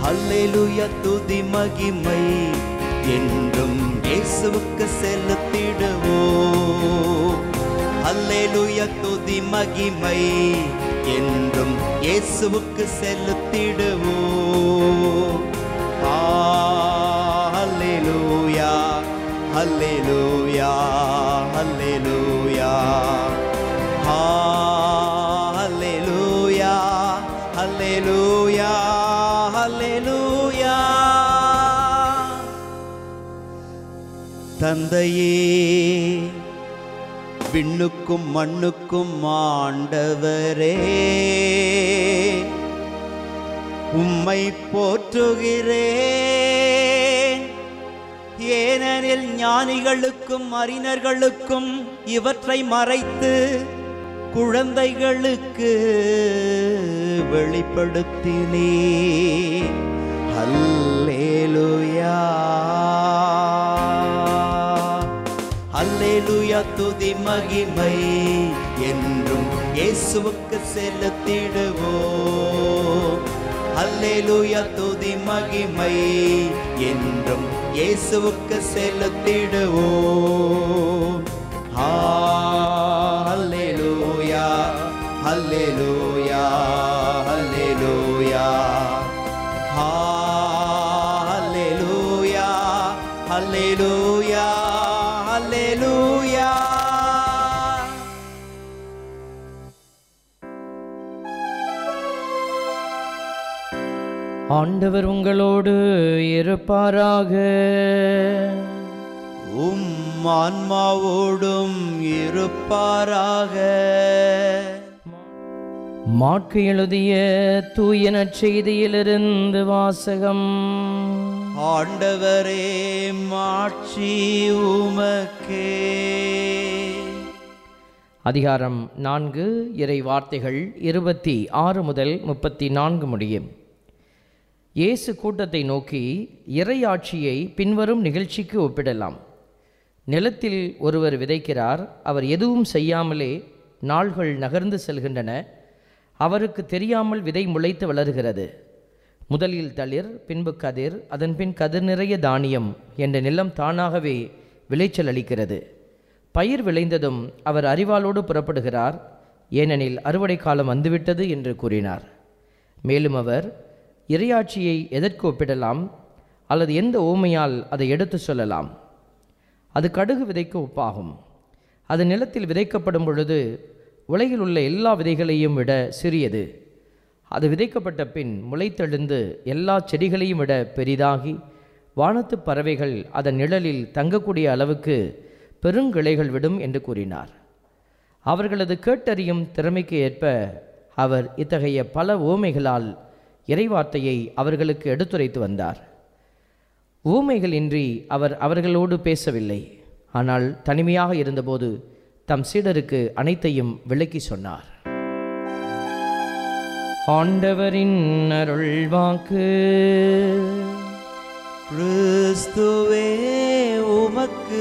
அல்லேலூயா துதி மகிமை என்றும் இயேசுவுக்கு செலுத்திடுவோம் அல்லேலூயா துதி மகிமை என்றும் இயேசுவுக்கு செலுத்திடுவோம் அல்லேலூயா அல்லேலூயா அல்லேலூயா அல்லேலூயா அல்லேலூயா அல்லேலூயா தந்தையே விண்ணுக்கும் மண்ணுக்கும் ஆண்டவரே உம்மை போற்றுகிறேன் ஏனெனில் ஞானிகளுக்கும் அறிஞர்களுக்கும் இவற்றை மறைத்து குழந்தைகளுக்கு வெளிப்படுத்தினே அல்லேலூயா அல்லேலூயா துதி மகிமை என்றும் இயேசுவுக்கு செலுத்திடுவோம் அல்லேலூயா துதி மகிமை என்றும் இயேசுவுக்கு செலுத்திடுவோம் அல்லேலூயா அல்லேலூயா அல்லேலூயா அல்லேலூயா அல்லேலூயா அல்லேலூயா ஆண்டவர் உங்களோடு இருப்பாராக உம் ஆன்மாவோடும் இருப்பாராக மாற்கு எழுதிய தூய நற்செய்தியிலிருந்து வாசகம் ஆண்டவரே மாட்சி உமக்கே அதிகாரம் நான்கு இறை வார்த்தைகள் இருபத்தி ஆறு முதல் முப்பத்தி நான்கு முடியும் இயேசு கூட்டத்தை நோக்கி இறையாட்சியை பின்வரும் நிகழ்ச்சிக்கு ஒப்பிடலாம் நிலத்தில் ஒருவர் விதைக்கிறார் அவர் எதுவும் செய்யாமலே நாள்கள் நகர்ந்து செல்கின்றன அவருக்கு தெரியாமல் விதை முளைத்து வளர்கிறது முதலில் தளிர் பின்பு கதிர் அதன்பின் கதிர் நிறைய தானியம் என்ற நிலம் தானாகவே விளைச்சல் அளிக்கிறது பயிர் விளைந்ததும் அவர் அறிவாளோடு புறப்படுகிறார் ஏனெனில் அறுவடை காலம் வந்துவிட்டது என்று கூறினார் மேலும் அவர் இறையாட்சியை எதற்கு ஒப்பிடலாம் அல்லது எந்த ஓமையால் அதை எடுத்து சொல்லலாம் அது கடுகு விதைக்கு ஒப்பாகும் அது நிலத்தில் விதைக்கப்படும் பொழுது உலகில் உள்ள எல்லா விதைகளையும் விட சிறியது அது விதைக்கப்பட்ட பின் முளைத்தெழுந்து எல்லா செடிகளையும் விட பெரிதாகி வானத்து பறவைகள் அதன் நிழலில் தங்கக்கூடிய அளவுக்கு பெருங்கிளைகள் விடும் என்று கூறினார் அவர்களது கேட்டறியும் திறமைக்கு ஏற்ப அவர் இத்தகைய பல ஓமைகளால் இறைவார்த்தையை அவர்களுக்கு எடுத்துரைத்து வந்தார் ஊமைகளின்றி அவர் அவர்களோடு பேசவில்லை ஆனால் தனிமையாக இருந்தபோது தம் சீடருக்கு அனைத்தையும் விளக்கி சொன்னார் ஆண்டவரின் அருள் வாக்கு கிறிஸ்துவே உமக்கு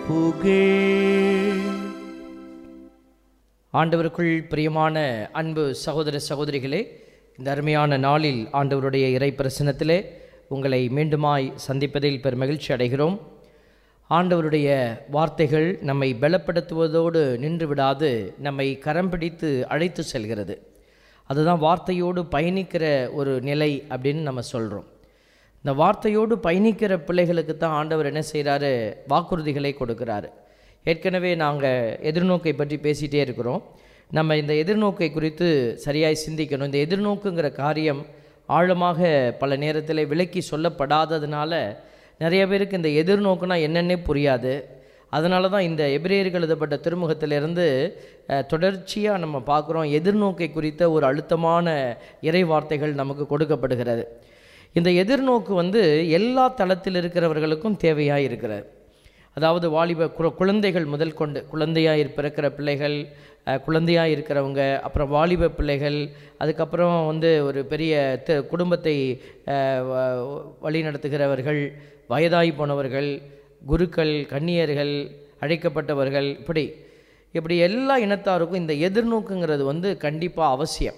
புகழ் ஆண்டவருக்குள் பிரியமான அன்பு சகோதர சகோதரிகளே இந்த அருமையான நாளில் ஆண்டவருடைய இறை பிரசனத்திலே உங்களை மீண்டுமாய் சந்திப்பதில் பெரும் மகிழ்ச்சி அடைகிறோம் ஆண்டவருடைய வார்த்தைகள் நம்மை பலப்படுத்துவதோடு நின்று விடாது நம்மை கரம் பிடித்து அழைத்து செல்கிறது அதுதான் வார்த்தையோடு பயணிக்கிற ஒரு நிலை அப்படின்னு நம்ம சொல்கிறோம் இந்த வார்த்தையோடு பயணிக்கிற பிள்ளைகளுக்கு தான் ஆண்டவர் என்ன செய்கிறாரு வாக்குறுதிகளை கொடுக்குறாரு ஏற்கனவே நாங்கள் எதிர்நோக்கை பற்றி பேசிகிட்டே இருக்கிறோம் நம்ம இந்த எதிர்நோக்கை குறித்து சரியாய் சிந்திக்கணும் இந்த எதிர்நோக்குங்கிற காரியம் ஆழமாக பல நேரத்தில் விளக்கி சொல்லப்படாததுனால நிறைய பேருக்கு இந்த எதிர்நோக்குனா என்னன்னே புரியாது அதனால தான் இந்த எபிரேயர்கள் எழுதப்பட்ட திருமுகத்திலிருந்து அஹ், தொடர்ச்சியாக நம்ம பார்க்குறோம் எதிர்நோக்கை குறித்த ஒரு அழுத்தமான இறை வார்த்தைகள் நமக்கு கொடுக்கப்படுகிறது இந்த எதிர்நோக்கு வந்து எல்லா தளத்தில் இருக்கிறவர்களுக்கும் தேவையாக இருக்கிறது அதாவது வாலிப கு குழந்தைகள் முதல் கொண்டு குழந்தையாக பிறக்கிற பிள்ளைகள் அஹ், குழந்தையாக இருக்கிறவங்க அப்புறம் வாலிப பிள்ளைகள் அதுக்கப்புறம் வந்து ஒரு பெரிய த- குடும்பத்தை அஹ், வ- வழி நடத்துகிறவர்கள் வயதாகி போனவர்கள் குருக்கள் கன்னியர்கள் அழைக்கப்பட்டவர்கள் இப்படி இப்படி எல்லா இனத்தாருக்கும் இந்த எதிர்நோக்குங்கிறது வந்து கண்டிப்பாக அவசியம்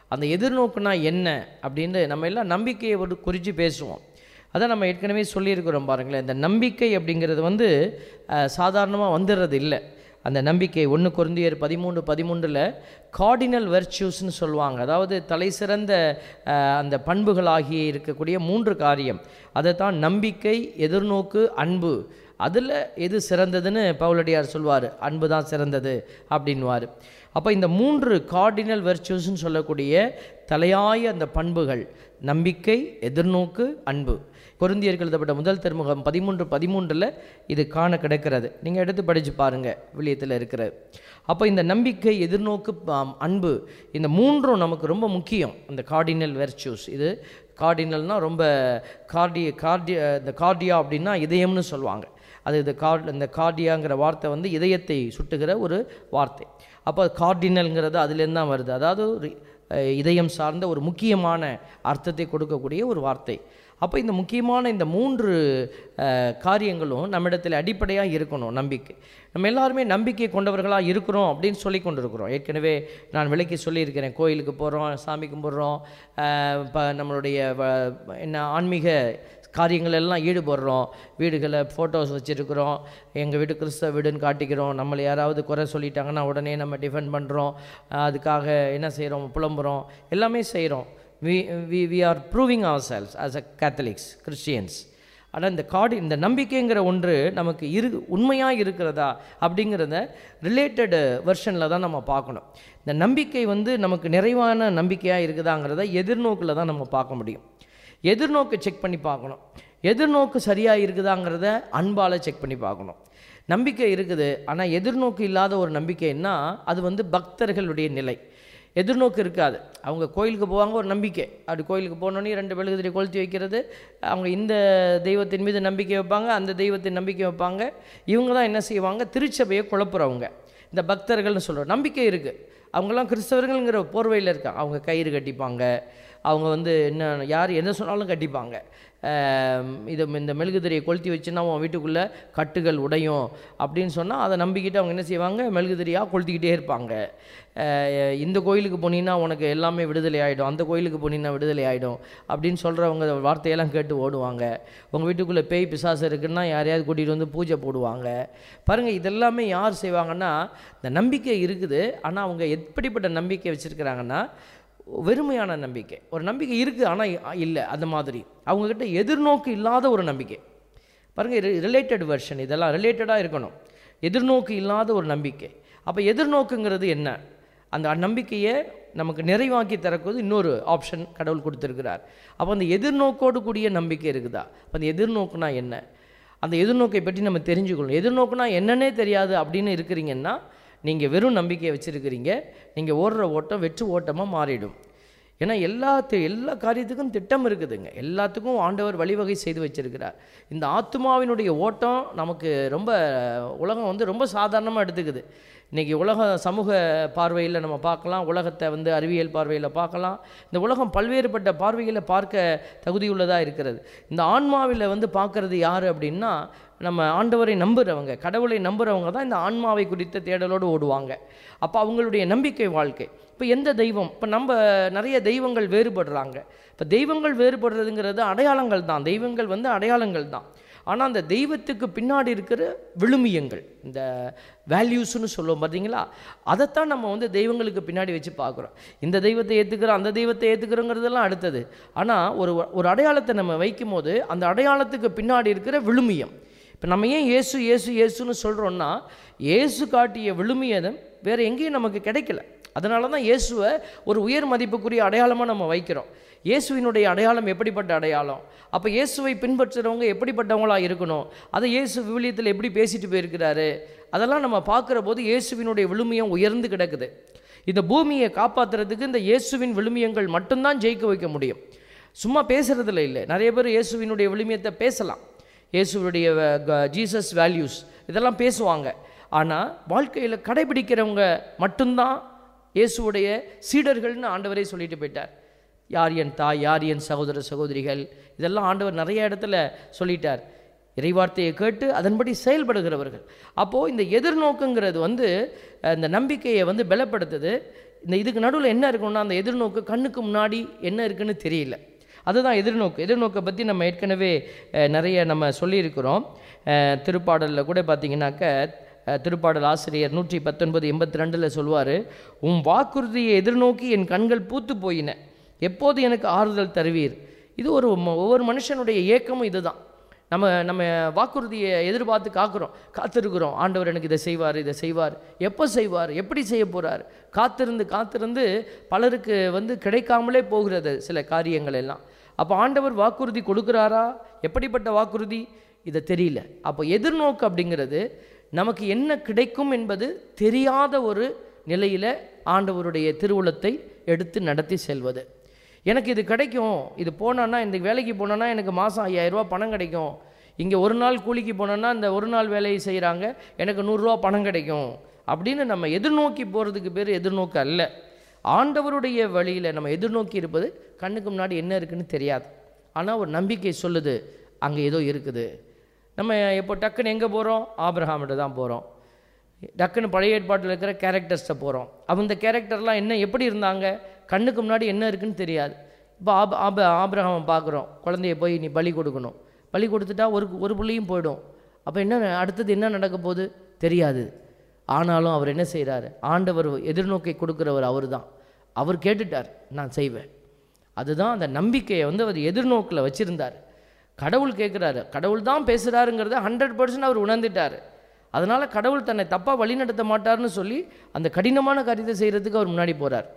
அந்த எதிர்நோக்குனா என்ன அப்படின்னு நம்ம எல்லாம் நம்பிக்கையை ஒரு குறித்து பேசுவோம் அதான் நம்ம ஏற்கனவே சொல்லியிருக்கிறோம் பாருங்களேன் இந்த நம்பிக்கை அப்படிங்கிறது வந்து சாதாரணமாக வந்துடுறது இல்லை அந்த நம்பிக்கை ஒன்று குருந்தியர் பதிமூணு பதிமூன்றில் கார்டினல் வெர்ச்சியூஸ்னு சொல்லுவாங்க அதாவது தலை சிறந்த அஹ், அந்த பண்புகளாகிய இருக்கக்கூடிய மூன்று காரியம் அதை தான் நம்பிக்கை எதிர்நோக்கு அன்பு அதில் எது சிறந்ததுன்னு பவுலடியார் சொல்வார் அன்பு தான் சிறந்தது அப்படின்வார் அப்போ இந்த மூன்று கார்டினல் வெர்ச்சுவஸ்ன்னு சொல்லக்கூடிய தலையாய அந்த பண்புகள் நம்பிக்கை எதிர்நோக்கு அன்பு கொருந்தியர்கள் எழுதப்பட்ட முதல் திருமுகம் பதிமூன்று பதிமூன்றில் இது காண கிடக்கிறது நீங்கள் எடுத்து படித்து பாருங்கள் விளியத்தில் இருக்கிறது அப்போ இந்த நம்பிக்கை எதிர்நோக்கு ஆம், அன்பு இந்த மூன்றும் நமக்கு ரொம்ப முக்கியம் இந்த கார்டினல் வெர்ச்சூஸ் இது கார்டினல்னால் ரொம்ப கார்டி கார்டி இந்த கார்டியா அப்படின்னா இதயம்னு சொல்லுவாங்க அது இந்த கார்ட் இந்த கார்டியாங்கிற வார்த்தை வந்து இதயத்தை சுட்டுகிற ஒரு வார்த்தை அப்போ கார்டினல்ங்கிறது அதுலேருந்து தான் வருது அதாவது ஒரு அஹ், இதயம் சார்ந்த ஒரு முக்கியமான அர்த்தத்தை கொடுக்கக்கூடிய ஒரு வார்த்தை அப்போ இந்த முக்கியமான இந்த மூன்று அஹ், காரியங்களும் நம்மிடத்தில் அடிப்படையாக இருக்கணும் நம்பிக்கை நம்ம எல்லாருமே நம்பிக்கை கொண்டவர்களாக இருக்கிறோம் அப்படின்னு சொல்லி கொண்டிருக்கிறோம் ஏற்கனவே நான் விலைக்கு சொல்லியிருக்கிறேன் கோயிலுக்கு போகிறோம் சாமி கும்பிட்றோம் இப்போ நம்மளுடைய வ- என்ன ஆன்மீக காரியங்கள் எல்லாம் ஈடுபடுறோம் வீடுகளை ஃபோட்டோஸ் வச்சுருக்கிறோம் எங்கள் வீடு கிறிஸ்தவ வீடுன்னு காட்டிக்கிறோம் நம்மளை யாராவது குறை சொல்லிட்டாங்கன்னா உடனே நம்ம டிஃபெண்ட் பண்ணுறோம் அதுக்காக என்ன செய்கிறோம் புலம்புறோம் எல்லாமே செய்கிறோம் we we we are proving our cells as a Catholics Christians ஆனால் இந்த கார்டு இந்த நம்பிக்கைங்கிற ஒன்று நமக்கு இரு உண்மையாக இருக்கிறதா அப்படிங்கிறத ரிலேட்டடு வெர்ஷனில் தான் நம்ம பார்க்கணும் இந்த நம்பிக்கை வந்து நமக்கு நிறைவான நம்பிக்கையாக இருக்குதாங்கிறத எதிர்நோக்கில் தான் நம்ம பார்க்க முடியும் எதிர்நோக்கு செக் பண்ணி பார்க்கணும் எதிர்நோக்கு சரியாக இருக்குதாங்கிறத அன்பால் செக் பண்ணி பார்க்கணும் நம்பிக்கை இருக்குது ஆனால் எதிர்நோக்கு இல்லாத ஒரு நம்பிக்கைன்னா அது வந்து பக்தர்களுடைய நிலை எதிர்நோக்கு இருக்காது அவங்க கோயிலுக்கு போவாங்க ஒரு நம்பிக்கை அப்படி கோயிலுக்கு போனோடனே ரெண்டு மெழுகுதிரி கொளுத்தி வைக்கிறது அவங்க இந்த தெய்வத்தின் மீது நம்பிக்கை வைப்பாங்க அந்த தெய்வத்தின் நம்பிக்கை வைப்பாங்க இவங்க தான் என்ன செய்வாங்க திருச்சபையை குழப்புறவங்க இந்த பக்தர்கள்னு சொல்கிறோம் நம்பிக்கை இருக்குது அவங்கெல்லாம் கிறிஸ்தவர்கள்ங்கிற போர்வையில் இருக்காங்க அவங்க கயிறு கட்டிப்பாங்க அவங்க வந்து என்ன யார் என்ன சொன்னாலும் கட்டிப்பாங்க ஆம், இது இந்த மெழுகுதிரியை கொளுத்தி வச்சுன்னா உன் வீட்டுக்குள்ளே கட்டுகள் உடையும் அப்படின்னு சொன்னால் அதை நம்பிக்கிட்டு அவங்க என்ன செய்வாங்க மெழுகுதிரியாக கொளுத்திக்கிட்டே இருப்பாங்க அஹ், இந்த கோயிலுக்கு போனீங்கன்னா உனக்கு எல்லாமே விடுதலை ஆகிடும் அந்த கோயிலுக்கு போனீங்கன்னா விடுதலை ஆகிடும் அப்படின்னு சொல்கிறவங்க வார்த்தையெல்லாம் கேட்டு ஓடுவாங்க உங்கள் வீட்டுக்குள்ளே பேய் பிசாசு இருக்குன்னா யாரையாவது கூட்டிகிட்டு வந்து பூஜை போடுவாங்க பாருங்கள் இதெல்லாமே யார் செய்வாங்கன்னா இந்த நம்பிக்கை இருக்குது ஆனால் அவங்க எப்படிப்பட்ட நம்பிக்கை வச்சுருக்கிறாங்கன்னா வெறுமையான நம்பிக்கை ஒரு நம்பிக்கை இருக்குது ஆனால் இல்லை அந்த மாதிரி அவங்கக்கிட்ட எதிர்நோக்கு இல்லாத ஒரு நம்பிக்கை பாருங்கள் ரிலேட்டட் வெர்ஷன் இதெல்லாம் ரிலேட்டடாக இருக்கணும் எதிர்நோக்கு இல்லாத ஒரு நம்பிக்கை அப்போ எதிர்நோக்குங்கிறது என்ன அந்த நம்பிக்கையை நமக்கு நிறைவாக்கி தரக்குவது இன்னொரு ஆப்ஷன் கடவுள் கொடுத்துருக்கிறார் அப்போ அந்த எதிர்நோக்கோடு கூடிய நம்பிக்கை இருக்குதா அப்போ அந்த எதிர்நோக்குனா என்ன அந்த எதிர்நோக்கை பற்றி நம்ம தெரிஞ்சுக்கணும் எதிர்நோக்குனா என்னன்னே தெரியாது அப்படின்னு இருக்கிறீங்கன்னா நீங்கள் வெறும் நம்பிக்கையை வச்சுருக்கிறீங்க நீங்கள் ஓடுற ஓட்டம் வெற்று ஓட்டமாக மாறிடும் ஏன்னா எல்லாத்து எல்லா காரியத்துக்கும் திட்டம் இருக்குதுங்க எல்லாத்துக்கும் ஆண்டவர் வழிவகை செய்து வச்சிருக்கிறார் இந்த ஆத்மாவினுடைய ஓட்டம் நமக்கு ரொம்ப உலகம் வந்து ரொம்ப சாதாரணமாக எடுத்துக்குது இன்றைக்கி உலக சமூக பார்வையில் நம்ம பார்க்கலாம் உலகத்தை வந்து அறிவியல் பார்வையில் பார்க்கலாம் இந்த உலகம் பல்வேறுபட்ட பார்வைகளை பார்க்க தகுதியுள்ளதாக இருக்கிறது இந்த ஆன்மாவில் வந்து பார்க்கறது யார் அப்படின்னா நம்ம ஆண்டவரை நம்புகிறவங்க கடவுளை நம்புகிறவங்க தான் இந்த ஆன்மாவை குறித்த தேடலோடு ஓடுவாங்க அப்போ அவங்களுடைய நம்பிக்கை வாழ்க்கை இப்போ எந்த தெய்வம் இப்போ நம்ம நிறைய தெய்வங்கள் வேறுபடுறாங்க இப்போ தெய்வங்கள் வேறுபடுறதுங்கிறது அடையாளங்கள் தான் தெய்வங்கள் வந்து அடையாளங்கள் தான் ஆனால் அந்த தெய்வத்துக்கு பின்னாடி இருக்கிற விழுமியங்கள் இந்த வேல்யூஸ்னு சொல்லுவோம் பார்த்தீங்களா அதைத்தான் நம்ம வந்து தெய்வங்களுக்கு பின்னாடி வச்சு பார்க்குறோம் இந்த தெய்வத்தை ஏற்றுக்கிறோம் அந்த தெய்வத்தை ஏற்றுக்கிறோங்கிறதெல்லாம் அடுத்தது ஆனால் ஒரு ஒரு அடையாளத்தை நம்ம வைக்கும் போது அந்த அடையாளத்துக்கு பின்னாடி இருக்கிற விழுமியம் இப்போ நம்ம ஏன் இயேசு இயேசு இயேசுன்னு சொல்கிறோன்னா இயேசு காட்டிய விழுமியதம் வேறு எங்கேயும் நமக்கு கிடைக்கல அதனால தான் இயேசுவை ஒரு உயர் மதிப்புக்குரிய அடையாளமாக நம்ம வைக்கிறோம் இயேசுவினுடைய அடையாளம் எப்படிப்பட்ட அடையாளம் அப்போ இயேசுவை பின்பற்றுறவங்க எப்படிப்பட்டவங்களாக இருக்கணும் அதை இயேசு விவிலியத்தில் எப்படி பேசிட்டு போயிருக்கிறாரு அதெல்லாம் நம்ம பார்க்குற போது இயேசுவினுடைய விழுமியம் உயர்ந்து கிடக்குது இந்த பூமியை காப்பாற்றுறதுக்கு இந்த இயேசுவின் விழுமியங்கள் மட்டும்தான் ஜெயிக்க வைக்க முடியும் சும்மா பேசுகிறதுல இல்லை நிறைய பேர் இயேசுவினுடைய விழுமியத்தை பேசலாம் இயேசுவுடைய ஜீசஸ் வேல்யூஸ் இதெல்லாம் பேசுவாங்க ஆனால் வாழ்க்கையில் கடைபிடிக்கிறவங்க மட்டும்தான் இயேசுவுடைய சீடர்கள்னு ஆண்டவரே சொல்லிட்டு போயிட்டார் யார் என் தாய் யார் என் சகோதர சகோதரிகள் இதெல்லாம் ஆண்டவர் நிறைய இடத்துல சொல்லிட்டார் இறைவார்த்தையை கேட்டு அதன்படி செயல்படுகிறவர்கள் அப்போது இந்த எதிர்நோக்குங்கிறது வந்து அஹ், இந்த நம்பிக்கையை வந்து பலப்படுத்துது இந்த இதுக்கு நடுவில் என்ன இருக்கணும்னா அந்த எதிர்நோக்கு கண்ணுக்கு முன்னாடி என்ன இருக்குன்னு தெரியல அதுதான் எதிர்நோக்கு எதிர்நோக்கை பற்றி நம்ம ஏற்கனவே அஹ், நிறைய நம்ம சொல்லியிருக்கிறோம் அஹ், திருப்பாடலில் கூட பார்த்தீங்கன்னாக்க அஹ், திருப்பாடல் ஆசிரியர் நூற்றி பத்தொன்பது எண்பத்தி ரெண்டில் சொல்லுவார் உன் வாக்குறுதியை எதிர்நோக்கி என் கண்கள் பூத்து போயின எப்போது எனக்கு ஆறுதல் தருவீர் இது ஒரு ம- ஒவ்வொரு மனுஷனுடைய ஏக்கமும் இதுதான் நம்ம நம்ம வாக்குறுதியை எதிர்பார்த்து காக்கிறோம் காத்திருக்கிறோம் ஆண்டவர் எனக்கு இதை செய்வார் இதை செய்வார் எப்போ செய்வார் எப்படி செய்ய போகிறார் காத்திருந்து காத்திருந்து பலருக்கு வந்து கிடைக்காமலே போகிறது சில காரியங்கள் எல்லாம் அப்போ ஆண்டவர் வாக்குறுதி கொடுக்குறாரா எப்படிப்பட்ட வாக்குறுதி இதை தெரியல அப்போ எதிர்நோக்கு அப்படிங்கிறது நமக்கு என்ன கிடைக்கும் என்பது தெரியாத ஒரு நிலையில் ஆண்டவருடைய திருவுளத்தை எடுத்து நடத்தி செல்வது எனக்கு இது கிடைக்கும் இது போனேன்னா இந்த வேலைக்கு போனேன்னா எனக்கு மாதம் ஐயாயிரரூபா பணம் கிடைக்கும் இங்கே ஒரு நாள் கூலிக்கு போனேன்னா இந்த ஒரு நாள் வேலையை செய்கிறாங்க எனக்கு நூறுரூவா பணம் கிடைக்கும் அப்படின்னு நம்ம எதிர்நோக்கி போகிறதுக்கு பேர் எதிர்நோக்கு அல்ல ஆண்டவருடைய வழியில் நம்ம எதிர்நோக்கி இருப்பது கண்ணுக்கு முன்னாடி என்ன இருக்குன்னு தெரியாது ஆனால் ஒரு நம்பிக்கை சொல்லுது அங்கே ஏதோ இருக்குது நம்ம இப்போ டக்குன்னு எங்கே போகிறோம் ஆபிரஹாம்கிட்ட தான் போகிறோம் டக்குன்னு பழைய ஏற்பாட்டில் இருக்கிற கேரக்டர்ஸ்ட்டை போகிறோம் அந்த கேரக்டர்லாம் என்ன எப்படி இருந்தாங்க கண்ணுக்கு முன்னாடி என்ன இருக்குன்னு தெரியாது இப்போ ஆப் ஆப ஆபிரகாமை பார்க்குறோம் குழந்தைய போய் நீ பலி கொடுக்கணும் பலி கொடுத்துட்டா ஒரு ஒரு புள்ளியும் போயிடும் அப்போ என்ன அடுத்தது என்ன நடக்க போகுது தெரியாது ஆனாலும் அவர் என்ன செய்கிறாரு ஆண்டவர் எதிர்நோக்கை கொடுக்குறவர் அவர் தான் அவர் கேட்டுட்டார் நான் செய்வேன் அதுதான் அந்த நம்பிக்கையை வந்து அவர் எதிர்நோக்கில் வச்சுருந்தார் கடவுள் கேட்குறாரு கடவுள் தான் பேசுகிறாருங்கிறத ஹண்ட்ரட் பர்சன்ட் அவர் உணர்ந்துட்டார் அதனால் கடவுள் தன்னை தப்பாக வழிநடத்த மாட்டார்னு சொல்லி அந்த கடினமான காரியத்தை செய்கிறதுக்கு அவர் முன்னாடி போகிறார்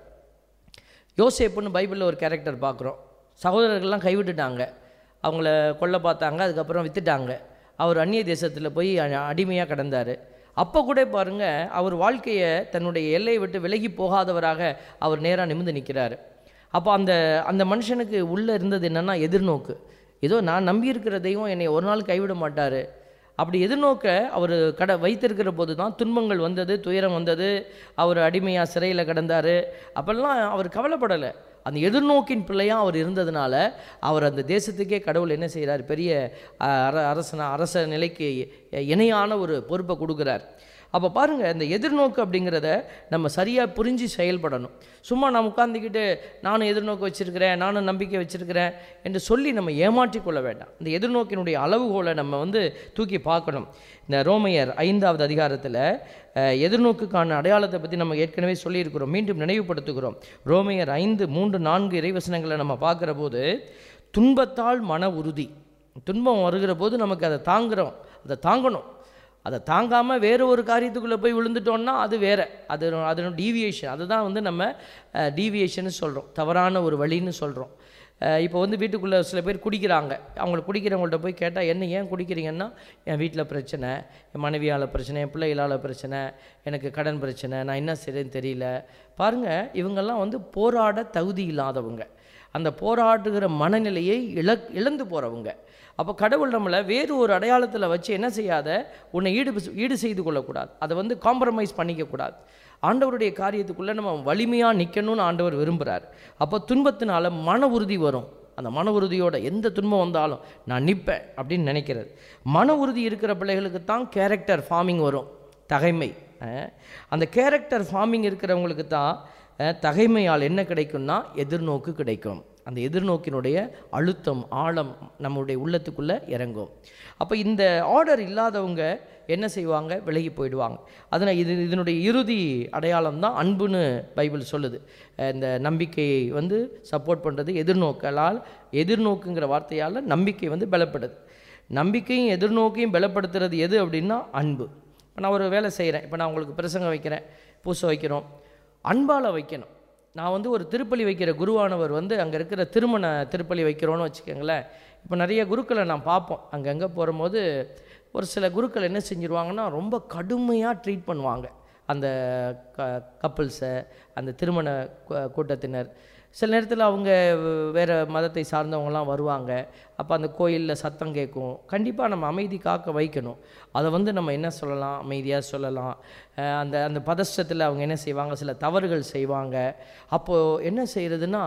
யோசேப்புன்னு பைபிளில் ஒரு கேரக்டர் பார்க்குறோம் சகோதரர்கள்லாம் கைவிட்டுட்டாங்க அவங்கள கொல்ல பார்த்தாங்க அதுக்கப்புறம் வித்துட்டாங்க அவர் அந்நிய தேசத்தில் போய் அடிமையாக கிடந்தார் அப்போ கூட பாருங்க அவர் வாழ்க்கையை தன்னுடைய எல்லையை விட்டு விலகி போகாதவராக அவர் நேராக நிமிர்ந்து நிற்கிறாரு அப்போ அந்த அந்த மனுஷனுக்கு உள்ளே இருந்தது என்னென்னா எதிர்நோக்கு ஏதோ நான் நம்பியிருக்கிற தெய்வம் என்னை ஒரு நாள் கைவிட மாட்டார் அப்படி எதிர்நோக்க அவர் கட வைத்திருக்கிற போது தான் துன்பங்கள் வந்தது துயரம் வந்தது அவர் அடிமையாக சிறையில் கிடந்தார் அப்பெல்லாம் அவர் கவலைப்படலை அந்த எதிர்நோக்கின் பிள்ளையாக அவர் இருந்ததுனால அவர் அந்த தேசத்துக்கே கடவுள் என்ன செய்கிறார் பெரிய அஹ், அர அரசன அரச நிலைக்கு இணையான ஒரு பொறுப்பை கொடுக்குறார் அப்போ பாருங்கள் இந்த எதிர்நோக்கு அப்படிங்கிறத நம்ம சரியாக புரிஞ்சு செயல்படணும் சும்மா நான் உட்காந்துக்கிட்டு நானும் எதிர்நோக்கு வச்சுருக்கிறேன் நானும் நம்பிக்கை வச்சுருக்கிறேன் என்று சொல்லி நம்ம ஏமாற்றிக் கொள்ள வேண்டாம் இந்த எதிர்நோக்கினுடைய அளவுகோலை நம்ம வந்து தூக்கி பார்க்கணும் இந்த ரோமையர் ஐந்தாவது அதிகாரத்தில் அஹ், எதிர்நோக்குக்கான அடையாளத்தை பற்றி நம்ம ஏற்கனவே சொல்லியிருக்கிறோம் மீண்டும் நினைவுபடுத்துகிறோம் ரோமையர் ஐந்து மூன்று நான்கு இறைவசனங்களை நம்ம பார்க்குற போது துன்பத்தால் மன உறுதி துன்பம் வருகிற போது நமக்கு அதை தாங்குறோம் அதை தாங்கணும் அதை தாங்காமல் வேறு ஒரு காரியத்துக்குள்ளே போய் விழுந்துட்டோம்னா அது வேற அது அதனோட டீவியேஷன் அதுதான் வந்து நம்ம டீவியேஷன் சொல்கிறோம் தவறான ஒரு வழின்னு சொல்கிறோம் இப்போ வந்து வீட்டுக்குள்ளே சில பேர் குடிக்கிறாங்க அவங்கள குடிக்கிறவங்கள்ட்ட போய் கேட்டால் என்ன ஏன் குடிக்கிறீங்கன்னா என் வீட்டில் பிரச்சனை என் மனைவியால் பிரச்சனை என் பிள்ளைகளால் பிரச்சனை எனக்கு கடன் பிரச்சனை நான் என்ன செய்யறேன்னு தெரியல பாருங்கள் இவங்கெல்லாம் வந்து போராட தகுதி இல்லாதவங்க அந்த போராடுகிற மனநிலையை இழ இழந்து போகிறவங்க அப்போ கடவுள் நம்மளை வேறு ஒரு அடையாளத்தில் வச்சு என்ன செய்யாத உன்னை ஈடு ஈடு செய்து கொள்ளக்கூடாது அதை வந்து காம்ப்ரமைஸ் பண்ணிக்கக்கூடாது ஆண்டவருடைய காரியத்துக்குள்ளே நம்ம வலிமையாக நிற்கணும்னு ஆண்டவர் விரும்புகிறார் அப்போ துன்பத்தினால மன உறுதி வரும் அந்த மன உறுதியோட எந்த துன்பம் வந்தாலும் நான் நிற்பேன் அப்படின்னு நினைக்கிறது மன உறுதி இருக்கிற பிள்ளைகளுக்கு தான் கேரக்டர் ஃபார்மிங் வரும் தகைமை அஹ், அந்த கேரக்டர் ஃபார்மிங் இருக்கிறவங்களுக்கு தான் அஹ், தகைமையால் என்ன கிடைக்கும்னா எதிர்நோக்கு கிடைக்கும் அந்த எதிர்நோக்கினுடைய அழுத்தம் ஆழம் நம்முடைய உள்ளத்துக்குள்ளே இறங்கும் அப்போ இந்த ஆர்டர் இல்லாதவங்க என்ன செய்வாங்க விலகி போயிடுவாங்க அதனால் இது இதனுடைய இறுதி அடையாளம் தான் அன்புன்னு பைபிள் சொல்லுது அஹ் இந்த நம்பிக்கையை வந்து சப்போர்ட் பண்ணுறது எதிர்நோக்கலால் எதிர்நோக்குங்கிற வார்த்தையால் நம்பிக்கை வந்து பலப்படுது நம்பிக்கையும் எதிர்நோக்கையும் பலப்படுத்துறது எது அப்படின்னா அன்பு இப்போ நான் ஒரு வேலை செய்கிறேன் இப்போ நான் உங்களுக்கு பிரசங்கம் வைக்கிறேன் பூசை வைக்கிறோம் அன்பால் வைக்கணும் நான் வந்து ஒரு திருப்பலி வைக்கிற குருவானவர் வந்து அங்கே இருக்கிற திருமண திருப்பலி வைக்கிறோன்னு வச்சுக்கோங்களேன் இப்போ நிறைய குருக்களை நான் பார்ப்போம் அங்கங்கே போகும்போது ஒரு சில குருக்கள் என்ன செஞ்சுருவாங்கன்னா ரொம்ப கடுமையாக ட்ரீட் பண்ணுவாங்க அந்த க கப்புள்ஸை அந்த திருமண கூ- கூட்டத்தினர் சில நேரத்தில் அவங்க வேறு மதத்தை சார்ந்தவங்கலாம் வருவாங்க அப்போ அந்த கோயிலில் சத்தம் கேட்கும் கண்டிப்பாக நம்ம அமைதி காக்க வைக்கணும் அதை வந்து நம்ம என்ன சொல்லலாம் அமைதியாக சொல்லலாம் அஹ் அந்த அந்த பதஷ்டத்தில் அவங்க என்ன செய்வாங்க சில தவறுகள் செய்வாங்க அப்போது என்ன செய்கிறதுனா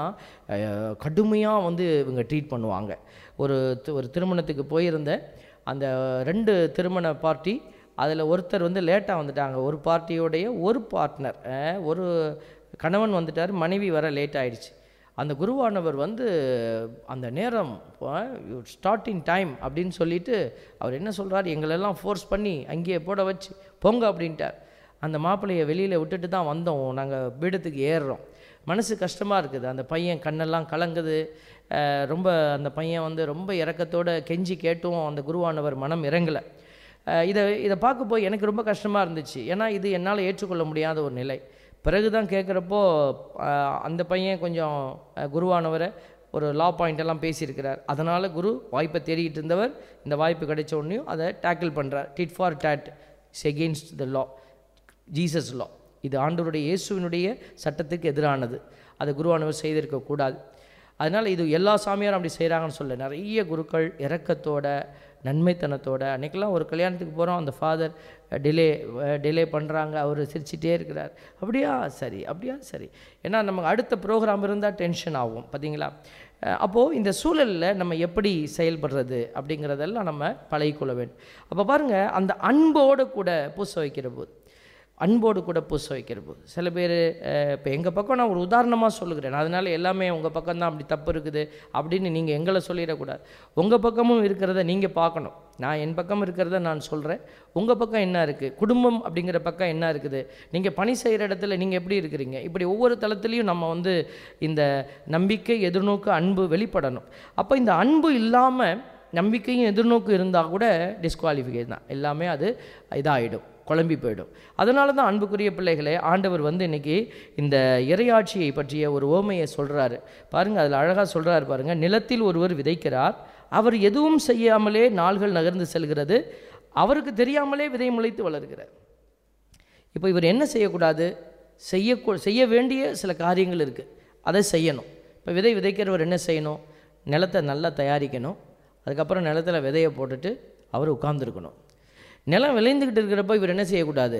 கடுமையாக வந்து இவங்க ட்ரீட் பண்ணுவாங்க ஒரு தி- ஒரு திருமணத்துக்கு போயிருந்தேன் அந்த ரெண்டு திருமண பார்ட்டி அதில் ஒருத்தர் வந்து லேட்டாக வந்துட்டாங்க ஒரு பார்ட்டியோடைய ஒரு பார்ட்னர் ஒரு கணவன் வந்துட்டார் மனைவி வர லேட் ஆயிடுச்சு அந்த குருவானவர் வந்து அந்த நேரம் ஸ்டார்டிங் டைம் அப்படின்னு சொல்லிட்டு அவர் என்ன சொல்றார் எங்களெல்லாம் ஃபோர்ஸ் பண்ணி அங்கேயே போட வச்சு போங்க அப்படின்ட்டார் அந்த மாப்பிள்ளையை வெளியில் விட்டுட்டு தான் வந்தோம் நாங்கள் பீடத்துக்கு ஏறுறோம் மனசு கஷ்டமாக இருக்குது அந்த பையன் கண்ணெல்லாம் கலங்குது அஹ் ரொம்ப அந்த பையன் வந்து ரொம்ப இறக்கத்தோட கெஞ்சி கேட்டும் அந்த குருவானவர் மனம் இறங்கலை அஹ் இதை இதை பார்க்க போய் எனக்கு ரொம்ப கஷ்டமாக இருந்துச்சு ஏன்னா இது என்னால் ஏற்றுக்கொள்ள முடியாத ஒரு நிலை பிறகு தான் கேட்குறப்போ அந்த பையன் கொஞ்சம் அஹ், குருவானவரை ஒரு லா பாயிண்ட் எல்லாம் பேசியிருக்கிறார் அதனால் குரு வாய்ப்பை தேடிக்கிட்டு இருந்தவர் இந்த வாய்ப்பு கிடைச்ச உடனேயும் அதை டேக்கிள் பண்ணுறார் tit for tat is against the law Jesus law இது ஆண்டவருடைய இயேசுவினுடைய சட்டத்துக்கு எதிரானது அதை குருவானவர் செய்திருக்கக்கூடாது அதனால் இது எல்லா சாமியாரும் அப்படி செய்கிறாங்கன்னு சொல்ல நிறைய குருக்கள் இரக்கத்தோட நன்மைத்தனத்தோட அன்றைக்கெல்லாம் ஒரு கல்யாணத்துக்கு போகிறோம் அந்த ஃபாதர் டிலே டிலே பண்ணுறாங்க அவர் சிரிச்சிட்டே இருக்கிறார் அப்படியா சரி அப்படியா சரி ஏன்னா நமக்கு அடுத்த ப்ரோக்ராம் இருந்தால் டென்ஷன் ஆகும் பார்த்தீங்களா அப்போது இந்த சூழலில் நம்ம எப்படி செயல்படுறது அப்படிங்கிறதெல்லாம் நம்ம பழகிக்கொள்ள வேண்டும் அப்போ பாருங்கள் அந்த அன்போடு கூட பூச வைக்கிற போது அன்போடு கூட பூச வைக்கிற போது சில பேர் இப்போ எங்கள் பக்கம் நான் ஒரு உதாரணமாக சொல்லுகிறேன் அதனால எல்லாமே உங்கள் பக்கம் தான் அப்படி தப்பு இருக்குது அப்படின்னு நீங்கள் எங்களை சொல்லிடக்கூடாது உங்கள் பக்கமும் இருக்கிறத நீங்கள் பார்க்கணும் நான் என் பக்கம் இருக்கிறத நான் சொல்கிறேன் உங்கள் பக்கம் என்ன இருக்குது குடும்பம் அப்படிங்கிற பக்கம் என்ன இருக்குது நீங்கள் பணி செய்கிற இடத்துல நீங்கள் எப்படி இருக்கிறீங்க இப்படி ஒவ்வொரு தளத்துலேயும் நம்ம வந்து இந்த நம்பிக்கை எதிர்நோக்கு அன்பு வெளிப்படணும் அப்போ இந்த அன்பு இல்லாமல் நம்பிக்கையும் எதிர்நோக்கு இருந்தால் கூட டிஸ்குவாலிஃபிகேஷன் தான் எல்லாமே அது இதாகிடும் குழம்பி போயிடும் அதனால தான் அன்புக்குரிய பிள்ளைகளே ஆண்டவர் வந்து இன்னைக்கு இந்த இறையாட்சியை பற்றிய ஒரு ஓமையை சொல்கிறாரு பாருங்கள் அதில் அழகாக சொல்கிறாரு பாருங்கள் நிலத்தில் ஒருவர் விதைக்கிறார் அவர் எதுவும் செய்யாமலே நாள்கள் நகர்ந்து செல்கிறது அவருக்கு தெரியாமலே விதை முளைத்து வளர்கிறார் இப்போ இவர் என்ன செய்யக்கூடாது செய்ய செய்ய வேண்டிய சில காரியங்கள் இருக்குது அதை செய்யணும் இப்போ விதை விதைக்கிறவர் என்ன செய்யணும் நிலத்தை நல்லா தயாரிக்கணும் அதுக்கப்புறம் நிலத்தில் விதையை போட்டுட்டு அவர் உட்கார்ந்துருக்கணும் நிலம் விளைந்துக்கிட்டு இருக்கிறப்ப இவர் என்ன செய்யக்கூடாது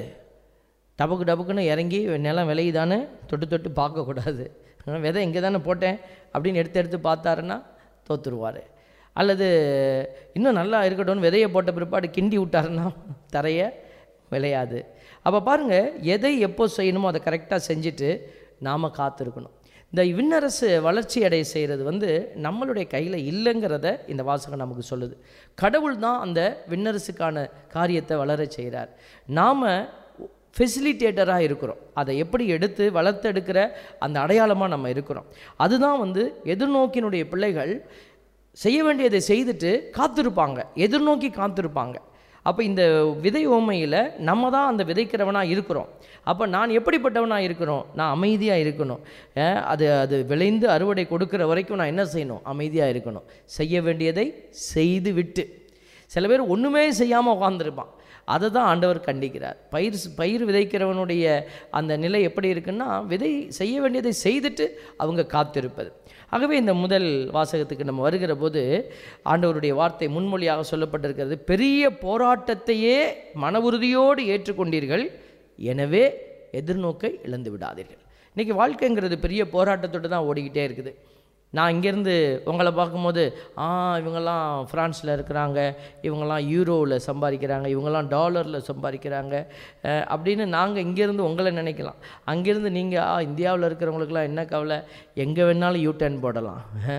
டபக்கு டபக்குன்னு இறங்கி நிலம் விளையுதான்னு தொட்டு தொட்டு பார்க்கக்கூடாது நான் விதை இங்கே தானே போட்டேன் அப்படின்னு எடுத்து எடுத்து பார்த்தாருன்னா தோத்துருவார் அல்லது இன்னும் நல்லா இருக்கட்டும்னு விதையை போட்ட பிற்பாடு கிண்டி விட்டாருன்னா தரைய விளையாது அப்போ பாருங்கள் எதை எப்போ செய்யணுமோ அதை கரெக்டாக செஞ்சுட்டு நாம் காத்திருக்கணும் இந்த விண்ணரசு வளர்ச்சி அடைய செய்கிறது வந்து நம்மளுடைய கையில் இல்லைங்கிறத இந்த வாசகம் நமக்கு சொல்லுது கடவுள் தான் அந்த விண்ணரசுக்கான காரியத்தை வளர செய்கிறார் நாம் ஃபெசிலிட்டேட்டராக இருக்கிறோம் அதை எப்படி எடுத்து வளர்த்தெடுக்கிற அந்த அடையாளமாக நம்ம இருக்கிறோம் அதுதான் வந்து எதிர்நோக்கினுடைய பிள்ளைகள் செய்ய வேண்டியதை செய்துட்டு காத்திருப்பாங்க எதிர்நோக்கி காத்திருப்பாங்க அப்போ இந்த விதை ஓமையில் நம்ம தான் அந்த விதைக்கிறவனாக இருக்கிறோம் அப்போ நான் எப்படிப்பட்டவனாக இருக்கிறோம் நான் அமைதியாக இருக்கணும் அஹ் அது அது விளைந்து அறுவடை கொடுக்குற வரைக்கும் நான் என்ன செய்யணும் அமைதியாக இருக்கணும் செய்ய வேண்டியதை செய்து விட்டு சில பேர் ஒன்றுமே செய்யாமல் உட்காந்துருப்பான் அதை தான் ஆண்டவர் கண்டிக்கிறார் பயிர் பயிர் விதைக்கிறவனுடைய அந்த நிலை எப்படி இருக்குன்னா விதை செய்ய வேண்டியதை செய்துட்டு அவங்க காத்திருப்பது ஆகவே இந்த முதல் வாசகத்துக்கு நம்ம வருகிற போது ஆண்டவருடைய வார்த்தை முன்மொழியாக சொல்லப்பட்டிருக்கிறது பெரிய போராட்டத்தையே மன உறுதியோடு ஏற்றுக்கொண்டீர்கள் எனவே எதிர்நோக்கை இழந்து விடாதீர்கள் இன்றைக்கி வாழ்க்கைங்கிறது பெரிய போராட்டத்தோடு தான் ஓடிக்கிட்டே இருக்குது நான் இங்கேருந்து உங்களை பார்க்கும்போது ஆ இவங்கெல்லாம் ஃப்ரான்ஸில் இருக்கிறாங்க இவங்கெல்லாம் யூரோவில் சம்பாதிக்கிறாங்க இவங்கெல்லாம் டாலரில் சம்பாதிக்கிறாங்க அஹ், அப்படின்னு நாங்கள் இங்கேருந்து உங்களை நினைக்கலாம் அங்கேருந்து நீங்கள் ஆ இந்தியாவில் இருக்கிறவங்களுக்குலாம் என்ன கவலை எங்கே வேணாலும் யூ டர்ன் போடலாம்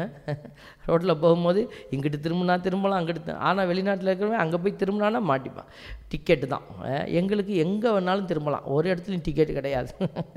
ரோட்டில் போகும்போது இங்கிட்டு திரும்பினா திரும்பலாம் அங்கிட்டு ஆனால் வெளிநாட்டில் இருக்கிறவன் அங்கே போய் திரும்பினானா மாட்டிப்பான் டிக்கெட்டு தான் அஹ், எங்களுக்கு எங்கே வேணாலும் திரும்பலாம் ஒரு இடத்துலையும் டிக்கெட் கிடையாது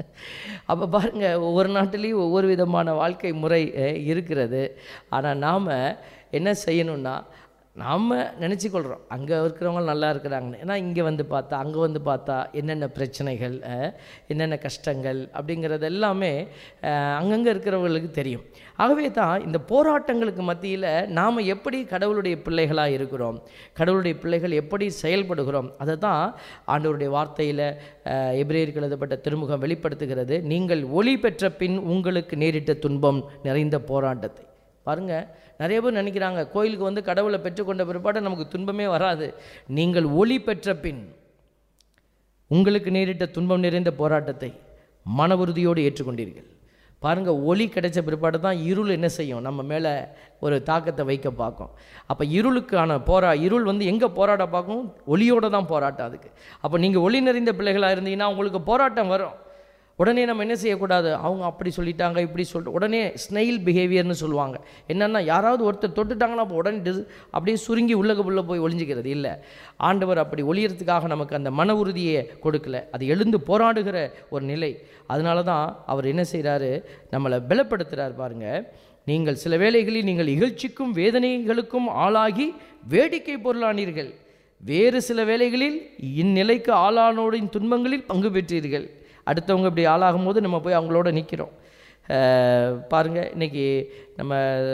அப்போ பாருங்கள் ஒவ்வொரு நாட்டிலையும் ஒவ்வொரு விதமான வாழ்க்கை முறை அஹ், இருக்கிறது ஆனால் நாம் என்ன செய்யணும்னா நாம் நினச்சிக்கொள்கிறோம் அங்கே இருக்கிறவங்க நல்லா இருக்கிறாங்கன்னு ஏன்னா இங்கே வந்து பார்த்தா அங்கே வந்து பார்த்தா என்னென்ன பிரச்சனைகள் அஹ், என்னென்ன கஷ்டங்கள் அப்படிங்கிறது எல்லாமே அஹ், அங்கங்கே இருக்கிறவங்களுக்கு தெரியும் ஆகவே தான் இந்த போராட்டங்களுக்கு மத்தியில் நாம் எப்படி கடவுளுடைய பிள்ளைகளாக இருக்கிறோம் கடவுளுடைய பிள்ளைகள் எப்படி செயல்படுகிறோம் அதை தான் ஆண்டவருடைய வார்த்தையில் எபிரேயருக்கு எழுதப்பட்ட திருமுகம் வெளிப்படுத்துகிறது நீங்கள் ஒளி பெற்ற பின் உங்களுக்கு நேரிட்ட துன்பம் நிறைந்த போராட்டத்தை பாருங்க நிறைய பேர் நினைக்கிறாங்க கோயிலுக்கு வந்து கடவுளை பெற்றுக்கொண்ட பிற்பாடு நமக்கு துன்பமே வராது நீங்கள் ஒளி பெற்ற பின் உங்களுக்கு நேரிட்ட துன்பம் நிறைந்த போராட்டத்தை மன உறுதியோடு ஏற்றுக்கொண்டீர்கள் பாருங்க ஒளி கிடைச்ச பிற்பாடு தான் இருள் என்ன செய்யும் நம்ம மேலே ஒரு தாக்கத்தை வைக்க பார்க்கும் அப்போ இருளுக்கான போரா இருள் வந்து எங்கே போராட பார்க்கும் ஒளியோட தான் போராட்டம் அதுக்கு அப்போ நீங்கள் ஒளி நிறைந்த பிள்ளைகளாக இருந்தீங்கன்னா உங்களுக்கு போராட்டம் வரும் உடனே நம்ம என்ன செய்யக்கூடாது அவங்க அப்படி சொல்லிட்டாங்க இப்படி சொல்லிட்டு உடனே ஸ்னெயில் பிஹேவியர்னு சொல்லுவாங்க என்னென்னா யாராவது ஒருத்தர் தொட்டுட்டாங்கன்னா அப்போ உடனே dis- அப்படியே சுருங்கி உள்ளக உள்ள போய் ஒளிஞ்சிக்கிறது இல்லை ஆண்டவர் அப்படி ஒளியறதுக்காக நமக்கு அந்த மன உறுதியை கொடுக்கல அது எழுந்து போராடுகிற ஒரு நிலை அதனால தான் அவர் என்ன செய்கிறாரு நம்மளை பலப்படுத்துகிறார் பாருங்க நீங்கள் சில வேளைகளில் நீங்கள் இகழ்ச்சிக்கும் வேதனைகளுக்கும் ஆளாகி வேடிக்கை பொருளானீர்கள் வேறு சில வேளைகளில் இந்நிலைக்கு ஆளானோரின் துன்பங்களில் பங்கு பெற்றீர்கள் அடுத்தவங்க இப்படி ஆளாகும் போது நம்ம போய் அவங்களோட நிற்கிறோம் பாருங்கள் இன்றைக்கி நம்ம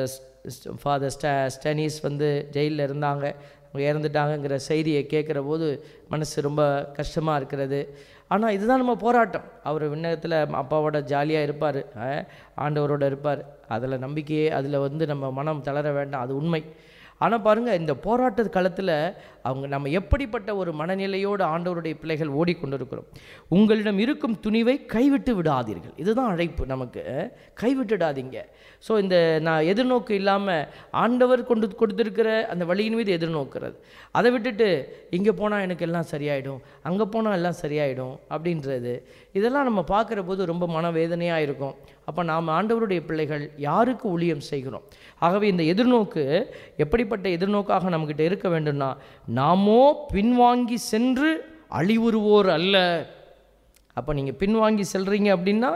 ஃபாதர் ஸ்டா ஸ்டனீஸ் வந்து ஜெயிலில் இருந்தாங்க அவங்க இறந்துட்டாங்கங்கிற செய்தியை கேட்குற போது மனசு ரொம்ப கஷ்டமாக இருக்கிறது ஆனால் இதுதான் நம்ம போராட்டம் அவர் விண்ணகத்தில் அப்பாவோட ஜாலியாக இருப்பார் ஆண்டவரோட இருப்பார் அதில் நம்பிக்கையே அதில் வந்து நம்ம மனம் தளர வேண்டாம் அது உண்மை ஆனால் பாருங்கள் இந்த போராட்ட காலத்தில் அவங்க நம்ம எப்படிப்பட்ட ஒரு மனநிலையோடு ஆண்டவருடைய பிள்ளைகள் ஓடிக்கொண்டிருக்கிறோம் உங்களிடம் இருக்கும் துணிவை கைவிட்டு விடாதீர்கள் இதுதான் அழைப்பு நமக்கு கைவிட்டுடாதீங்க ஸோ இந்த நான் எதிர்நோக்கு இல்லாமல் ஆண்டவர் கொண்டு கொடுத்துருக்கிற அந்த வழியின் மீது எதிர்நோக்கிறது அதை விட்டுட்டு இங்கே போனால் எனக்கு எல்லாம் சரியாயிடும் அங்கே போனால் எல்லாம் சரியாயிடும் அப்படின்றது இதெல்லாம் நம்ம பார்க்குற போது ரொம்ப மனவேதனையாக இருக்கும் அப்போ நாம் ஆண்டவருடைய பிள்ளைகள் யாருக்கு ஊழியம் செய்கிறோம் ஆகவே இந்த எதிர்நோக்கு எப்படிப்பட்ட எதிர்நோக்காக நம்மக்கிட்ட இருக்க வேண்டும்னா நாமோ பின்வாங்கி சென்று அழிவுறுவோர் அல்ல அப்போ நீங்கள் பின்வாங்கி செல்றீங்க அப்படின்னா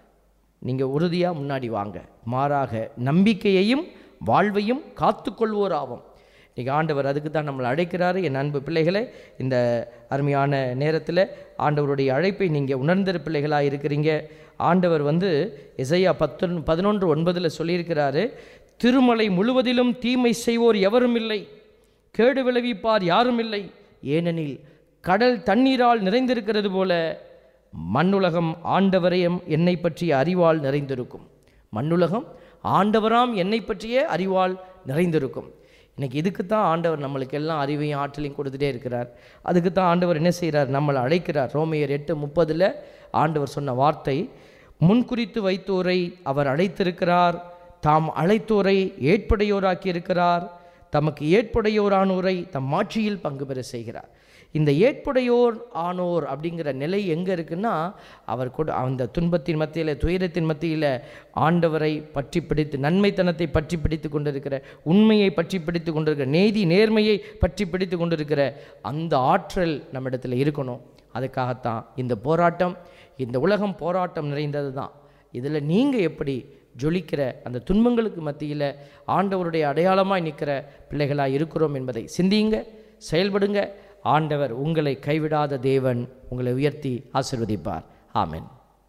நீங்கள் உறுதியாக முன்னாடி வாங்க மாறாக நம்பிக்கையையும் வாழ்வையும் காத்துக்கொள்வோர் ஆகும் இன்றைக்கி ஆண்டவர் அதுக்கு தான் நம்மளை அழைக்கிறாரு என் அன்பு பிள்ளைகளே இந்த அருமையான நேரத்தில் ஆண்டவருடைய அழைப்பை நீங்கள் உணர்ந்த பிள்ளைகளாக இருக்கிறீங்க ஆண்டவர் வந்து இசையா பத்து பதினொன்று ஒன்பதில் சொல்லியிருக்கிறாரு திருமலை முழுவதிலும் தீமை செய்வோர் எவரும் இல்லை கேடு விளைவிப்பார் யாரும் இல்லை ஏனெனில் கடல் தண்ணீரால் நிறைந்திருக்கிறது போல மண்ணுலகம் ஆண்டவரையும் என்னை பற்றிய அறிவால் நிறைந்திருக்கும் மண்ணுலகம் ஆண்டவராம் என்னை பற்றிய அறிவால் நிறைந்திருக்கும் இன்னைக்கு இதுக்கு தான் ஆண்டவர் நம்மளுக்கு எல்லாம் அறிவையும் ஆற்றலையும் கொடுத்துட்டே இருக்கிறார் அதுக்கு தான் ஆண்டவர் என்ன செய்கிறார் நம்மளை அழைக்கிறார் ரோமையர் எட்டு முப்பதில் ஆண்டவர் சொன்ன வார்த்தை முன்குறித்து வைத்தோரை அவர் அழைத்திருக்கிறார் தாம் அழைத்தோரை ஏற்புடையோராக்கி இருக்கிறார் தமக்கு ஏற்புடையோரானோரை தம் மாட்சியில் பங்கு பெற செய்கிறார் இந்த ஏற்புடையோர் ஆனோர் அப்படிங்கிற நிலை எங்கே இருக்குன்னா அவர் கூட அந்த துன்பத்தின் மத்தியில் துயரத்தின் மத்தியில் ஆண்டவரை பற்றி பிடித்து நன்மைத்தனத்தை பற்றி பிடித்து கொண்டிருக்கிற உண்மையை பற்றி பிடித்து கொண்டிருக்கிற நீதி நேர்மையை பற்றி பிடித்து கொண்டிருக்கிற அந்த ஆற்றல் நம்மிடத்தில் இருக்கணும் அதுக்காகத்தான் இந்த போராட்டம் இந்த உலகம் போராட்டம் நிறைந்தது தான் இதில் நீங்கள் எப்படி ஜொலிக்கிற அந்த துன்பங்களுக்கு மத்தியில் ஆண்டவருடைய அடையாளமாய் நிற்கிற பிள்ளைகளாக இருக்கிறோம் என்பதை சிந்தியுங்க செயல்படுங்க ஆண்டவர் உங்களை கைவிடாத தேவன் உங்களை உயர்த்தி ஆசிர்வதிப்பார் ஆமென்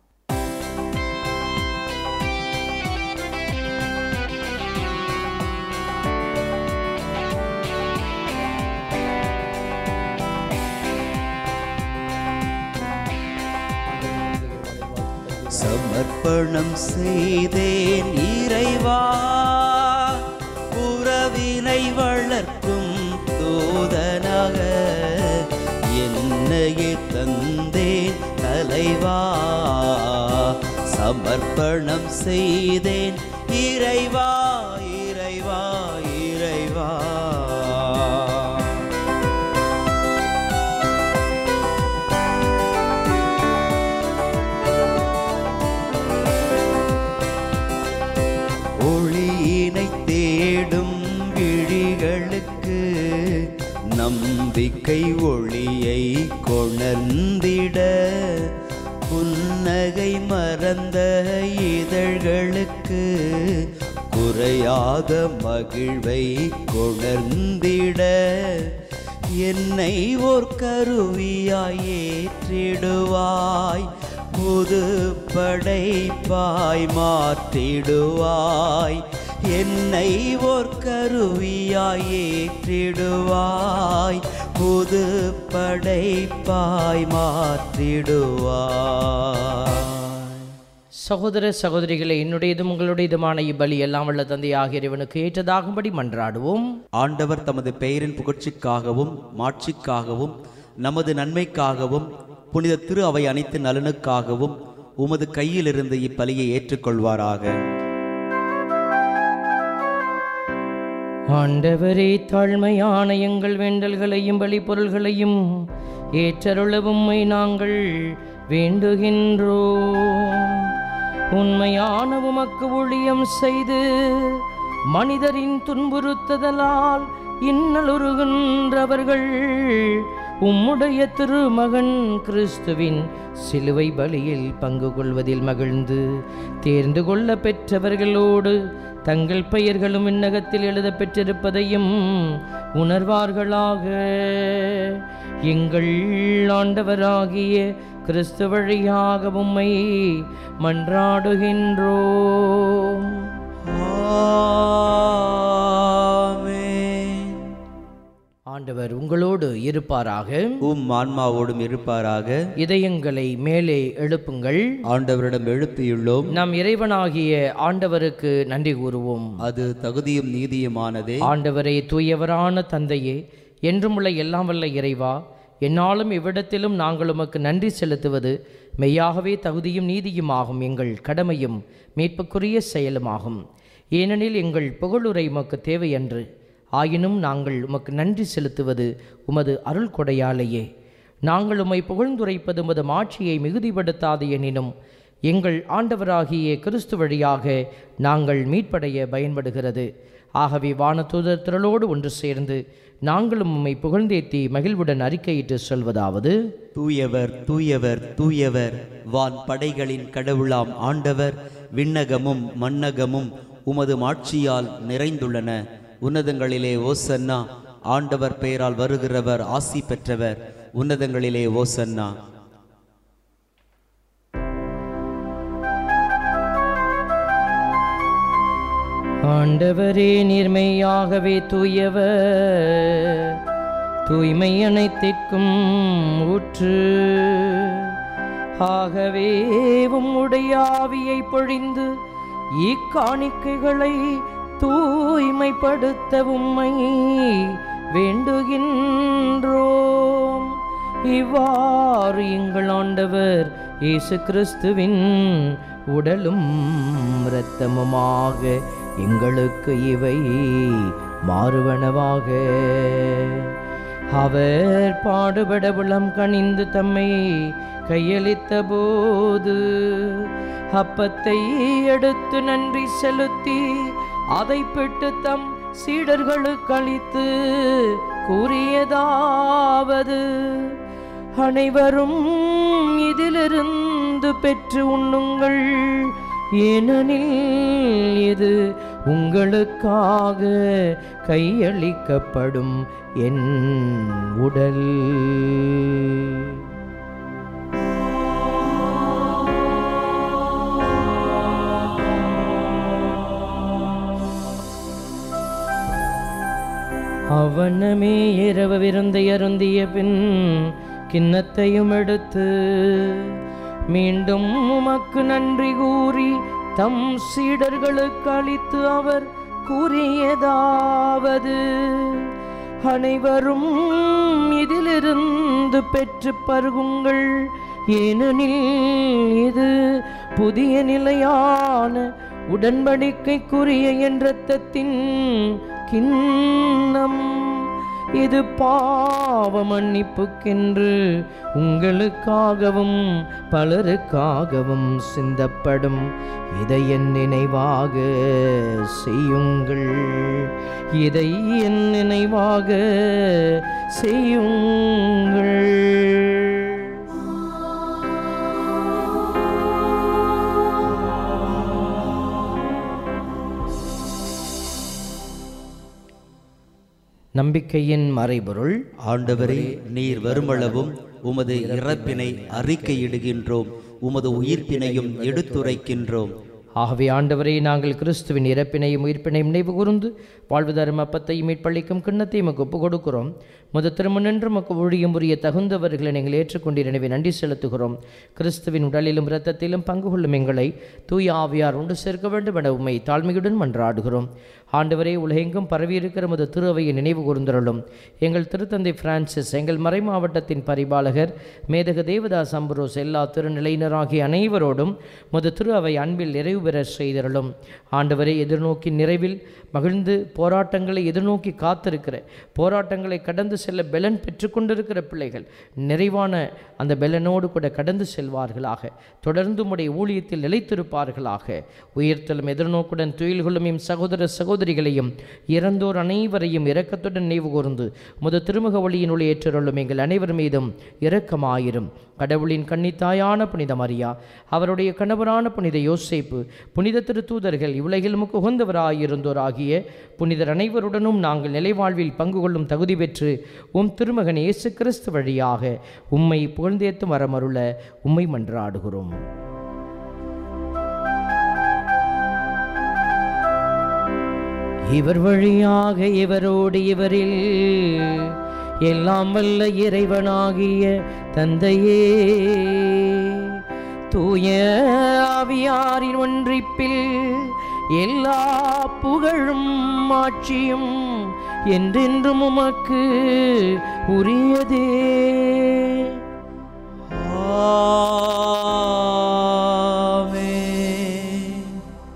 சமர்ப்பணம் செய்தேன் இறைவா உறவினை வளர்க்கும் தூதனாக என்னையே தந்தேன் தலைவா சமர்ப்பணம் செய்தேன் இறைவா இறைவா இறைவா ஒளியினை தேடும் விழிகளுக்கு நம்பிக்கை ஒளியை கொணர்ந்திட புன்னகை மறந்த இதழ்களுக்கு குறையாத மகிழ்வை கொணர்ந்திட என்னை ஓர் கருவியாய் ஏற்றிடுவாய் புது படைப்பாய் மாற்றிடுவாய் என்னை ஓர் கருவியாய் ஏற்றிடுவாய் புது படைப்பாய் மாற்றிடுவாய் சகோதர சகோதரிகளை என்னுடையதும் உங்களுடையதுமான இப்பலி எல்லாம் வல்ல தந்தை ஆகிய இறைவனுக்கு ஏற்றதாகும்படி மன்றாடுவோம் ஆண்டவர் தமது பெயரின் புகழ்ச்சிக்காகவும் மாட்சிக்காகவும் நமது நன்மைக்காகவும் புனித திரு அவை அனைத்து நலனுக்காகவும் உமது கையிலிருந்து இப்பலியை ஏற்றுக்கொள்வாராக ஆண்டவரே தாழ்மையான எங்கள் வேண்டல்களையும் பலிப்பொருள்களையும் ஏற்றருள உம்மை நாங்கள் வேண்டுகின்றோம் உண்மையான உமக்கு ஊழியம் செய்து மனிதரின் துன்புறுத்துதலால் இன்னலுறுகின்றவர்கள் உம்முடைய திருமகன் கிறிஸ்துவின் சிலுவை பலியில் பங்கு கொள்வதில் மகிழ்ந்து தேர்ந்து கொள்ள பெற்றவர்களோடு தங்கள் பெயர்களும் விண்ணகத்தில் எழுதப் பெற்றிருப்பதையும் உணர்வார்களாக எங்கள் ஆண்டவராகிய கிறிஸ்து வழியாக உம்மை மன்றாடுகின்றோம் ஆமென். ஆண்டவர் உங்களோடு இருப்பாராக உம் ஆன்மாவோடும் இருப்பாராக இதயங்களை மேலே எழுப்புங்கள் ஆண்டவரிடம் எழுப்பியுள்ளோம் நம் இறைவனாகிய ஆண்டவருக்கு நன்றி கூறுவோம் அது தகுதியும் நீதியுமானதே ஆண்டவரே தூயவரான தந்தையே என்றும் உள்ள எல்லாம் வல்ல இறைவா என்னாலும் இவ்விடத்திலும் நாங்கள் உமக்கு நன்றி செலுத்துவது மெய்யாகவே தகுதியும் நீதியுமாகும் எங்கள் கடமையும் மீட்புக்குரிய செயலுமாகும் ஏனெனில் எங்கள் புகழுரை உமக்கு தேவையன்று ஆயினும் நாங்கள் உமக்கு நன்றி செலுத்துவது உமது அருள் கொடையாலேயே நாங்கள் உம்மை புகழ்ந்துரைப்பது உமது மாட்சியை மிகுதிப்படுத்தாது எனினும் எங்கள் ஆண்டவராகிய கிறிஸ்து வழியாக நாங்கள் மீட்படைய பயன்படுகிறது ஆகவே வானதூதர் திரளோடு ஒன்று சேர்ந்து நாங்களும் உம்மை புகழ்ந்தேத்தி மகிழ்வுடன் அறிக்கையிட்டு சொல்வதாவது தூயவர் தூயவர் தூயவர் வான் படைகளின் கடவுளாம் ஆண்டவர் விண்ணகமும் மண்ணகமும் உமது மாட்சியால் நிறைந்துள்ளன உன்னதங்களிலே ஓசன்னா ஆண்டவர் பெயரால் வருகிறவர் ஆசி பெற்றவர் உன்னதங்களிலே ஓசன்னா ஆண்டவரே நீர்மையாகவே தூயவர் தூய்மை அனைத்திற்கும் ஊற்று ஆகவே உம்முடைய ஆவியை பொழிந்து இக்காணிக்கைகளை தூய்மைப்படுத்த உம்மை வேண்டுகின்றோம் இவ்வாறு எங்கள் ஆண்டவர் இயேசு கிறிஸ்துவின் உடலும் இரத்தமுமாக எங்களுக்கு இவை மாறுவனவாக அவர் பாடுபட உளம் கனிந்து தம்மை கையளித்த போது அப்பத்தை எடுத்து நன்றி செலுத்தி அதை பெற்று தம் சீடர்களுக்கு அளித்து கூறியதாவது அனைவரும் இதிலிருந்து பெற்று உண்ணுங்கள் ஏனெனில் இது உங்களுக்காக கையளிக்கப்படும் என் உடல் அவனமே இரவு விருந்தை அருந்திய பின் கிண்ணத்தையும் எடுத்து மீண்டும் உமக்கு நன்றி கூறி தம் சீடர்களுக்கு அளித்து அவர் கூறியதாவது அனைவரும் இதிலிருந்து பெற்று பருகுங்கள் ஏனெனில் இது புதிய நிலையான உடன்படிக்கைக்குரிய என் இரத்தத்தின் கிண்ணம் இது பாவ மன்னிப்புக்கென்று உங்களுக்காகவும் பலருக்காகவும் சிந்தப்படும் இதை என் நினைவாக செய்யுங்கள் இதை என் நினைவாக செய்யுங்கள் நம்பிக்கையின் மறைபொருள் ஆண்டவரே நீர் வருமளவும் உமது இறப்பினை அறிக்கையிடுகின்றோம் உமது உயிர்ப்பினையும் எடுத்துரைக்கின்றோம் ஆகவே ஆண்டவரே நாங்கள் கிறிஸ்துவின் இறப்பினையும் உயிர்ப்பினையும் நினைவு கூர்ந்து வாழ்வு தரும் அப்பத்தையும் மீட்பளிக்கும் கிண்ணத்தையும் உமக்கு ஒப்புக் கொடுக்கிறோம் முத திருமணன்று உமக்கு ஊழியம் புரிய தகுந்தவர்களை நீங்கள் ஏற்றுக்கொண்டீர் எனவே நன்றி செலுத்துகிறோம் கிறிஸ்துவின் உடலிலும் இரத்தத்திலும் பங்கு கொள்ளும் எங்களை தூய ஆவியார் உண்டு சேர்க்க வேண்டும் என உம்மை தாழ்மையுடன் மன்றாடுகிறோம் ஆண்டவரே உலகெங்கும் பரவியிருக்கிற முது திருவையை நினைவு கூர்ந்தருளும் எங்கள் திருத்தந்தை பிரான்சிஸ் எங்கள் மறை மாவட்டத்தின் பரிபாலகர் மேதக தேவதாஸ் அம்பரோஸ் எல்லா திருநிலையினராகிய அனைவரோடும் முது திரு அவை அன்பில் நிறைவு பெற செய்தருளும் ஆண்டவரை எதிர்நோக்கி நிறைவில் மகிழ்ந்து போராட்டங்களை எதிர்நோக்கி காத்திருக்கிற போராட்டங்களை கடந்து செல்ல பெலன் பெற்றுக்கொண்டிருக்கிற பிள்ளைகள் நிறைவான அந்த பெலனோடு கூட கடந்து செல்வார்களாக தொடர்ந்து உடைய ஊழியத்தில் நிலைத்திருப்பார்களாக உயிர்த்தலும் எதிர்நோக்குடன் துயில் கொள்ளும் எம் சகோதர சகோதரிகளையும் இறந்தோர் அனைவரையும் இரக்கத்துடன் நினைவு கூர்ந்து முத திருமுக ஒளியினுள் ஏற்றருளும் எங்கள் அனைவர் மீதும் இரக்கமாயிரும் கடவுளின் கன்னித்தாயான புனித மரியா அவருடைய கணவரான புனித யோசேப்பு புனித திருத்தூதர்கள் இவ்வுலகில் முக்கு உகந்தவராயிருந்தோராகிய புனிதர் அனைவருடனும் நாங்கள் நிலைவாழ்வில் பங்கு கொள்ளும் தகுதி பெற்று உம் திருமகன் இயேசு கிறிஸ்து வழியாக உம்மை புகழ்ந்தேத்தும் வரமருள உம்மை மன்றாடுகிறோம் இவர் வழியாக இவரோடு இவரில் எல்லாம் வல்ல இறைவனாகிய தந்தையே தூய ஆவியாரின் ஒன்றிப்பில் எல்லா புகழும் ஆட்சியும் என்றென்றும் உமக்கு உரியதே ஆமென்.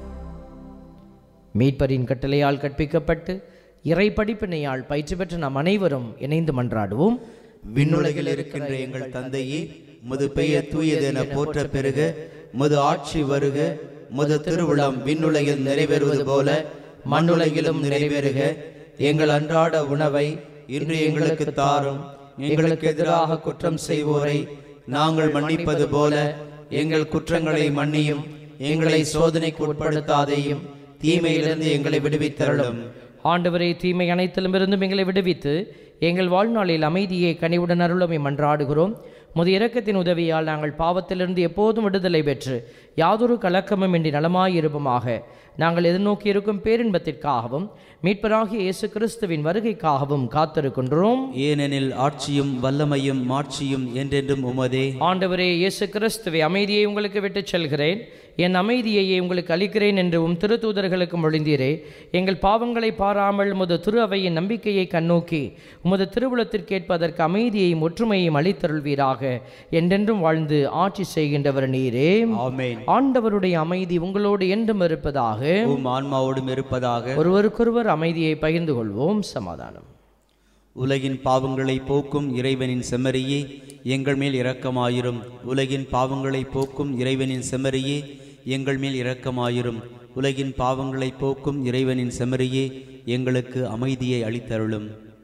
மீட்பரின் கட்டளையால் கற்பிக்கப்பட்டு இறை படிப்பினையால் பயிற்சி பெற்ற நாம் அனைவரும் இணைந்து மன்றாடுவோம் விண்ணுலகில் இருக்கின்ற எங்கள் தந்தையே முது பெயர் தூயதென போற்ற பெருக முது ஆட்சி வருக முது திருவிழம் விண்ணுலகில் நிறைவேறுவது போல மண்ணுலகிலும் நிறைவேறுக எங்கள் அன்றாட உணவை இன்று எங்களுக்கு தாரும் எங்களுக்கு எதிராக குற்றம் செய்வோரை நாங்கள் மன்னிப்பது போல எங்கள் குற்றங்களை மன்னியும் எங்களை சோதனைக்கு உட்படுத்தாதேயும் தீமையிலிருந்து எங்களை விடுவித்தருளும் ஆண்டவரே தீமை அனைத்திலும் இருந்தும் எங்களை விடுவித்து எங்கள் வாழ்நாளில் அமைதியை கனிவுடன் அருளமை மன்றாடுகிறோம் முது இரக்கத்தின் உதவியால் நாங்கள் பாவத்திலிருந்து எப்போதும் விடுதலை பெற்று யாதொரு கலக்கமும் இன்றி நலமாயிருப்போமாக நாங்கள் எதிர்நோக்கி இருக்கும் பேரின்பத்திற்காகவும் மீட்பராகிய இயேசு கிறிஸ்துவின் வருகைக்காகவும் காத்திருக்கின்றோம் ஏனெனில் ஆட்சியும் வல்லமையும் மாட்சியும் என்றென்றும் உமதே ஆண்டவரே இயேசு கிறிஸ்துவை அமைதியை உங்களுக்கு விட்டுச் செல்கிறேன் என் அமைதியையே உங்களுக்கு அளிக்கிறேன் என்று உம் திருத்தூதர்களுக்கு மொழிந்தீரே எங்கள் பாவங்களை பாராமல் உமது திரு அவையின் நம்பிக்கையை கண்ணோக்கி உமது திருவுளத்திற்கேற்பதற்கு அமைதியையும் ஒற்றுமையையும் அளித்தருள்வீராக என்றென்றும் வாழ்ந்து ஆட்சி செய்கின்றவர் நீரே ஆமென் ஆண்டவருடைய அமைதி உங்களோடு என்றும் இருப்பதாக உம் ஆன்மாவோடும் இருப்பதாக ஒருவருக்கொருவர் அமைதியை பகிர்ந்து கொள்வோம் சமாதானம் உலகின் பாவங்களை போக்கும் இறைவனின் செம்மறியே எங்கள் மேல் இரக்கமாயிரும் உலகின் பாவங்களை போக்கும் இறைவனின் செம்மறியே எங்கள் மேல் இரக்கமாயிரும் உலகின் பாவங்களை போக்கும் இறைவனின் செம்மறியே எங்களுக்கு அமைதியை அளித்தருளும்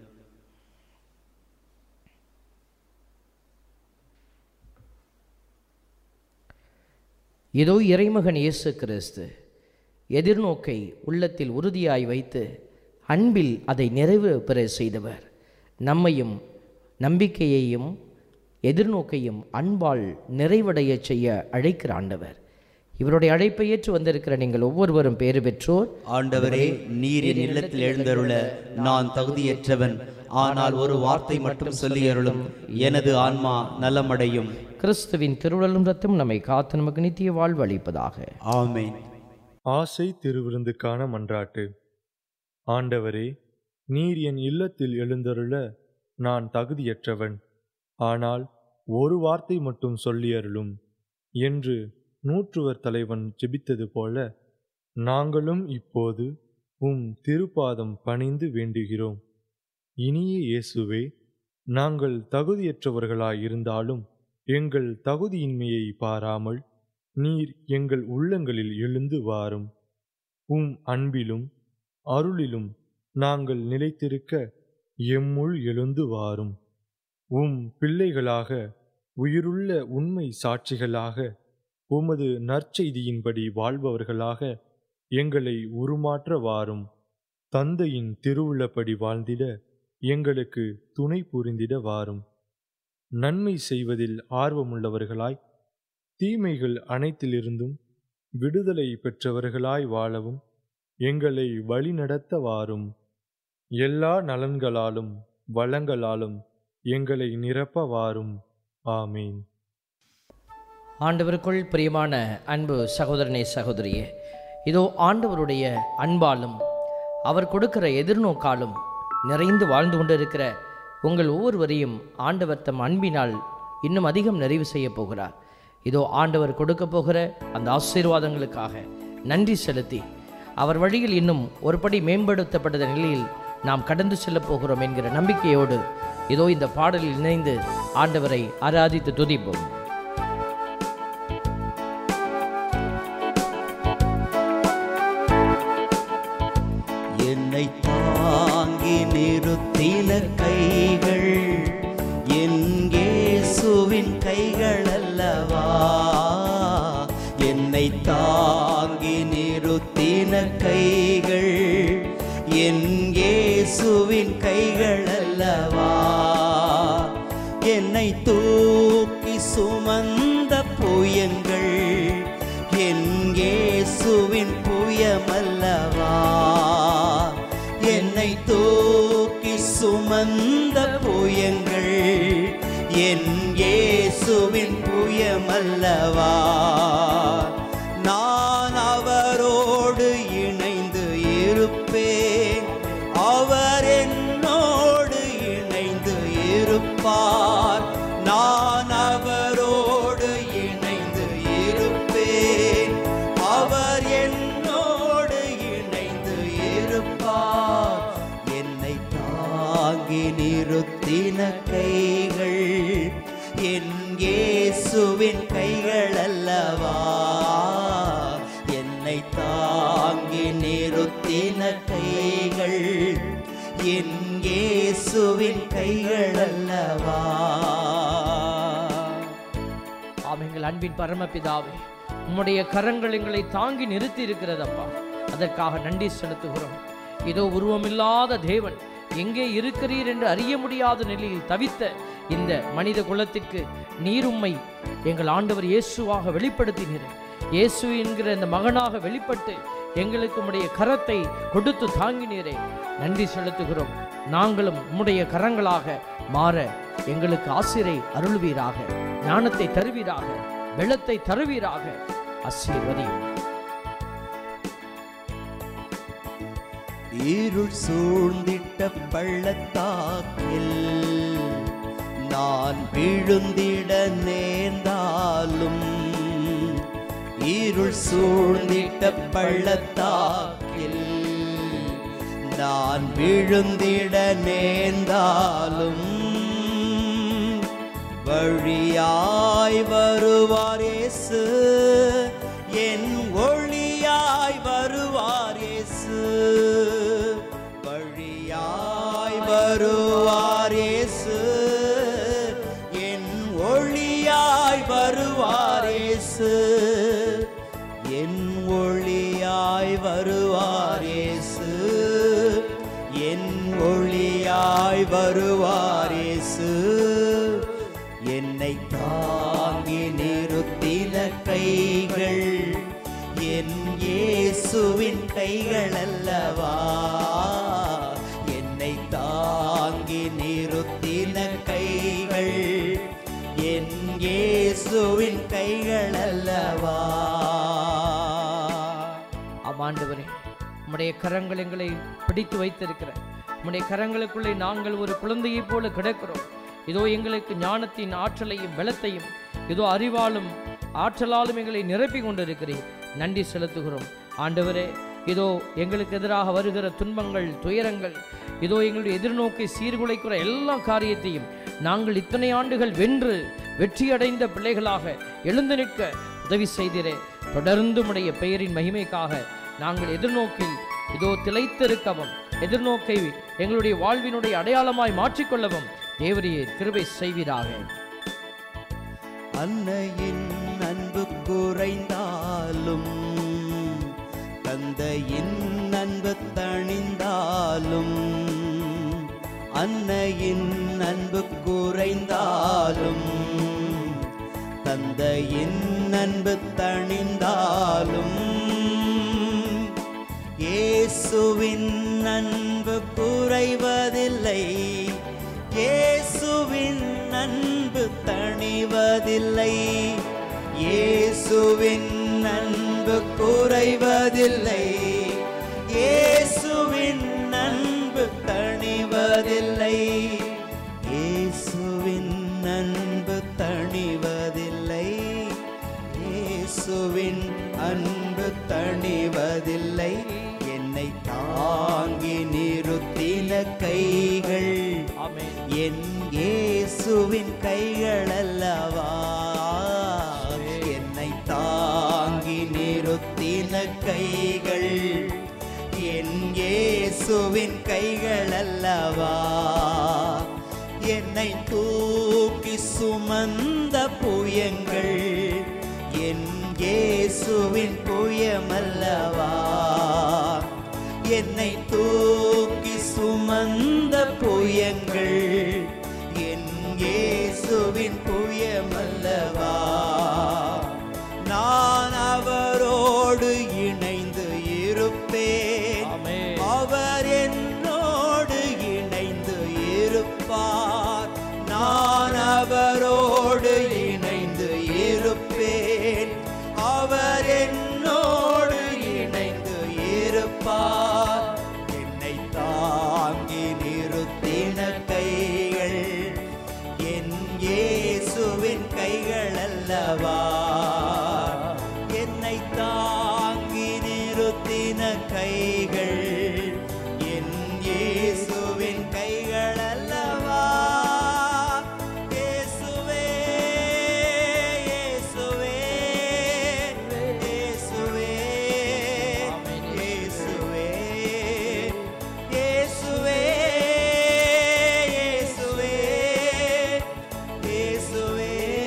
இதோ இறைமகன் இயேசு கிறிஸ்து எதிர்நோக்கை உள்ளத்தில் உறுதியாய் வைத்து அன்பில் அதை நிறைவு பெற செய்தவர் நம்மையும் நம்பிக்கையையும் எதிர்நோக்கையும் அன்பால் நிறைவடையச் செய்ய அழைக்கிற ஆண்டவர் இவருடைய அழைப்பை ஏற்று வந்திருக்கிற நீங்கள் ஒவ்வொருவரும் பேறு பெற்றோர் ஆண்டவரே நீர் என் இல்லத்தில் எழுந்தருள நான் தகுதியற்றவன் ஆனால் ஒரு வார்த்தை மட்டும் சொல்லியருளும் எனது ஆன்மா நலமடையும் கிறிஸ்துவின் திருவுடலும் ரத்தம் நம்மை காத்து நமக்கு நித்திய வாழ்வு அளிப்பதாக ஆமென் ஆசை திருவிருந்துக்கான மன்றாட்டு ஆண்டவரே நீர் என் இல்லத்தில் எழுந்தருள நான் தகுதியற்றவன் ஆனால் ஒரு வார்த்தை மட்டும் சொல்லியருளும் என்று நூற்றுவர் தலைவன் ஜெபித்தது போல நாங்களும் இப்போது உம் திருப்பாதம் பணிந்து வேண்டுகிறோம் இனிய இயேசுவே நாங்கள் தகுதியற்றவர்களாயிருந்தாலும் எங்கள் தகுதியின்மையை பாராமல் நீர் எங்கள் உள்ளங்களில் எழுந்து வாரும் உம் அன்பிலும் அருளிலும் நாங்கள் நிலைத்திருக்க எம்முள் எழுந்து வாரும் உம் பிள்ளைகளாக உயிருள்ள உண்மை சாட்சிகளாக உமது நற்செய்தியின்படி வாழ்பவர்களாக எங்களை உருமாற்ற வாரும் தந்தையின் திருவுள்ளப்படி வாழ்ந்திட எங்களுக்கு துணை புரிந்திட வாரும் நன்மை செய்வதில் ஆர்வமுள்ளவர்களாய் தீமைகள் அனைத்திலிருந்தும் விடுதலை பெற்றவர்களாய் வாழவும் எங்களை வழிநடத்த வாரும் எல்லா நலன்களாலும் வளங்களாலும் எங்களை நிரப்ப வாரும் ஆமீன் ஆண்டவருக்குள் பிரியமான அன்பு சகோதரனே சகோதரியே இதோ ஆண்டவருடைய அன்பாலும் அவர் கொடுக்கிற எதிர்நோக்காலும் நிறைந்து வாழ்ந்து கொண்டிருக்கிற உங்கள் ஒவ்வொருவரையும் ஆண்டவர் தம் அன்பினால் இன்னும் அதிகம் நிறைவு செய்ய போகிறார் இதோ ஆண்டவர் கொடுக்க போகிற அந்த ஆசீர்வாதங்களுக்காக நன்றி செலுத்தி அவர் வழியில் இன்னும் ஒரு படி மேம்படுத்தப்பட்ட நிலையில் நாம் கடந்து செல்லப் போகிறோம் என்கிற நம்பிக்கையோடு இதோ இந்த பாடலில் இணைந்து ஆண்டவரை ஆராதித்து துதிப்போம் என்னை தாங்கி நிறுத்தின கைகள் என் இயேசுவின் கைகள் அல்லவா என்னை தாங்கி நிறுத்தின கைகள் என் இயேசுவின் கைகள் அல்லவா என்னை தூக்கி சுமந்த புயங்கள் என் இயேசுவின் புயமல்லவா என்னை தூக்கி சுமந்த புயங்கள் என் இயேசுவின் புயமல்லவா நான் அவரோடு இணைந்து இருப்பேன் அவர் என்னோடு இணைந்து இருப்பார் நான் அவரோடு இணைந்து இருப்பேன் அவர் என்னோடு இணைந்து இருப்பார் என்னை தாங்கி நிறுத்தின கைகள் என் இயேசுவின் கைகள் அல்லவா என்னை தாங்கி நிறுத்தின கைகள் என் இயேசுவின் கைகள் அல்லவா ஆம் எங்கள் அன்பின் பரமபிதாவே உம்முடைய கரங்கள் எங்களை தாங்கி நிறுத்தி இருக்கிறதப்பா அதற்காக நன்றி செலுத்துகிறோம் இதோ உருவமில்லாத தேவன் எங்கே இருக்கிறீர் என்று அறிய முடியாத நிலையில் தவித்த இந்த மனித குலத்திற்கு நீர் உம்மை எங்கள் ஆண்டவர் இயேசுவாக வெளிப்படுத்தினீர் இயேசு என்கிற இந்த மகனாக வெளிப்பட்டு எங்களுக்கு உம்முடைய கரத்தை கொடுத்து தாங்கினீரே நன்றி செலுத்துகிறோம் நாங்களும் உம்முடைய கரங்களாக மாற எங்களுக்கு ஆசிரை அருள்வீராக ஞானத்தை தருவீராக வெள்ளத்தை தருவீராக ஆசீர்வதியும் இருள் சூழ்ந்திட்ட பள்ளத்தாக்கில் நான் விழுந்திட நேர்ந்தாலும் இருள் சூழ்ந்திட்ட பள்ளத்தாக்கில் நான் விழுந்திட நேர்ந்தாலும் வழியாய் வருவார் இயேசு என் ஒளியாய் வருவார் இயேசு வழியாய் வருவார் இயேசு என் ஒளியாய் வருவார் இயேசு என் ஒளியாய் வருவார் இயேசு என் ஒளியாய் வருவார் இயேசு என்னை தாங்கி நிறுத்தின கைகள் என் இயேசுவின் கைகள் அல்லவா என்னை தாங்கி நிறுத்தின கைகள் என் இயேசுவின் கைகள் அல்லவா ஆமாண்டவரே உம்முடைய கரங்கள் எங்களை பிடித்து வைத்திருக்கிற உம்முடைய கரங்களுக்குள்ளே நாங்கள் ஒரு குழந்தையைப் போல கிடக்கிறோம் இதோ எங்களுக்கு ஞானத்தின் ஆற்றலையும் பலத்தையும் இதோ அறிவாலும் ஆற்றலாலும் எங்களை நிரப்பி கொண்டிருக்கிறீர் நன்றி செலுத்துகிறோம் ஆண்டவரே இதோ எங்களுக்கு எதிராக வருகிற துன்பங்கள் துயரங்கள் இதோ எங்களுடைய எதிர்நோக்கை சீர்குலைக்கிற எல்லா காரியத்தையும் நாங்கள் இத்தனை ஆண்டுகள் வென்று வெற்றியடைந்த பிள்ளைகளாக எழுந்து நிற்க உதவி செய்திரே தொடர்ந்து உடைய பெயரின் மகிமைக்காக நாங்கள் எதிர்நோக்கில் இதோ திளைத்திருக்கவும் எதிர்நோக்கை எங்களுடைய வாழ்வினுடைய அடையாளமாய் மாற்றிக்கொள்ளவும் தேவரியே கிருபை செய்வீராக அன்னையின் அன்பு குறைந்தாலும் தந்தையின் அன்பு தணிந்தாலும் அன்னையின் அன்பு குறைந்தாலும் தந்தையின் அன்பு தணிந்தாலும் இயேசுவின் அன்பு குறைவதில்லை இயேசுவின் அன்பு தணிவதில்லை இயேசுவின் அன்பு குறைவதில்லை இயேசுவின் கைகள் ஆமென் என் இயேசுவின் கைகள் அல்லவா என்னை தாங்கி நிறுத்தின கைகள் என் இயேசுவின் கைகள் அல்லவா என்னை தூக்கி சுமந்த புயங்கள் என் இயேசுவின் புயமல்லவா என்னை தூக்கி சுமந்த புயங்கள் என் இயேசுவின் புயமல்லவா நான் அவரோடு இணைந்து இருப்பேன் ஆமென். அவர் என்னோடு இணைந்து இருப்பார் நான் அவரோடு இணைந்து இருப்பேன் அவர் என்னோடு இணைந்து இருப்பார் என்னை தாங்கி நிறுத்தின கைகள் என் இயேசுவின் கைகள் அல்லவா என்னை தாங்கி நிறுத்தின கைகள் என் இயேசுவின் கைகள் அல்லவா இயேசுவே இயேசுவே இயேசுவே இயேசுவே இயேசுவே இயேசுவே இயேசுவே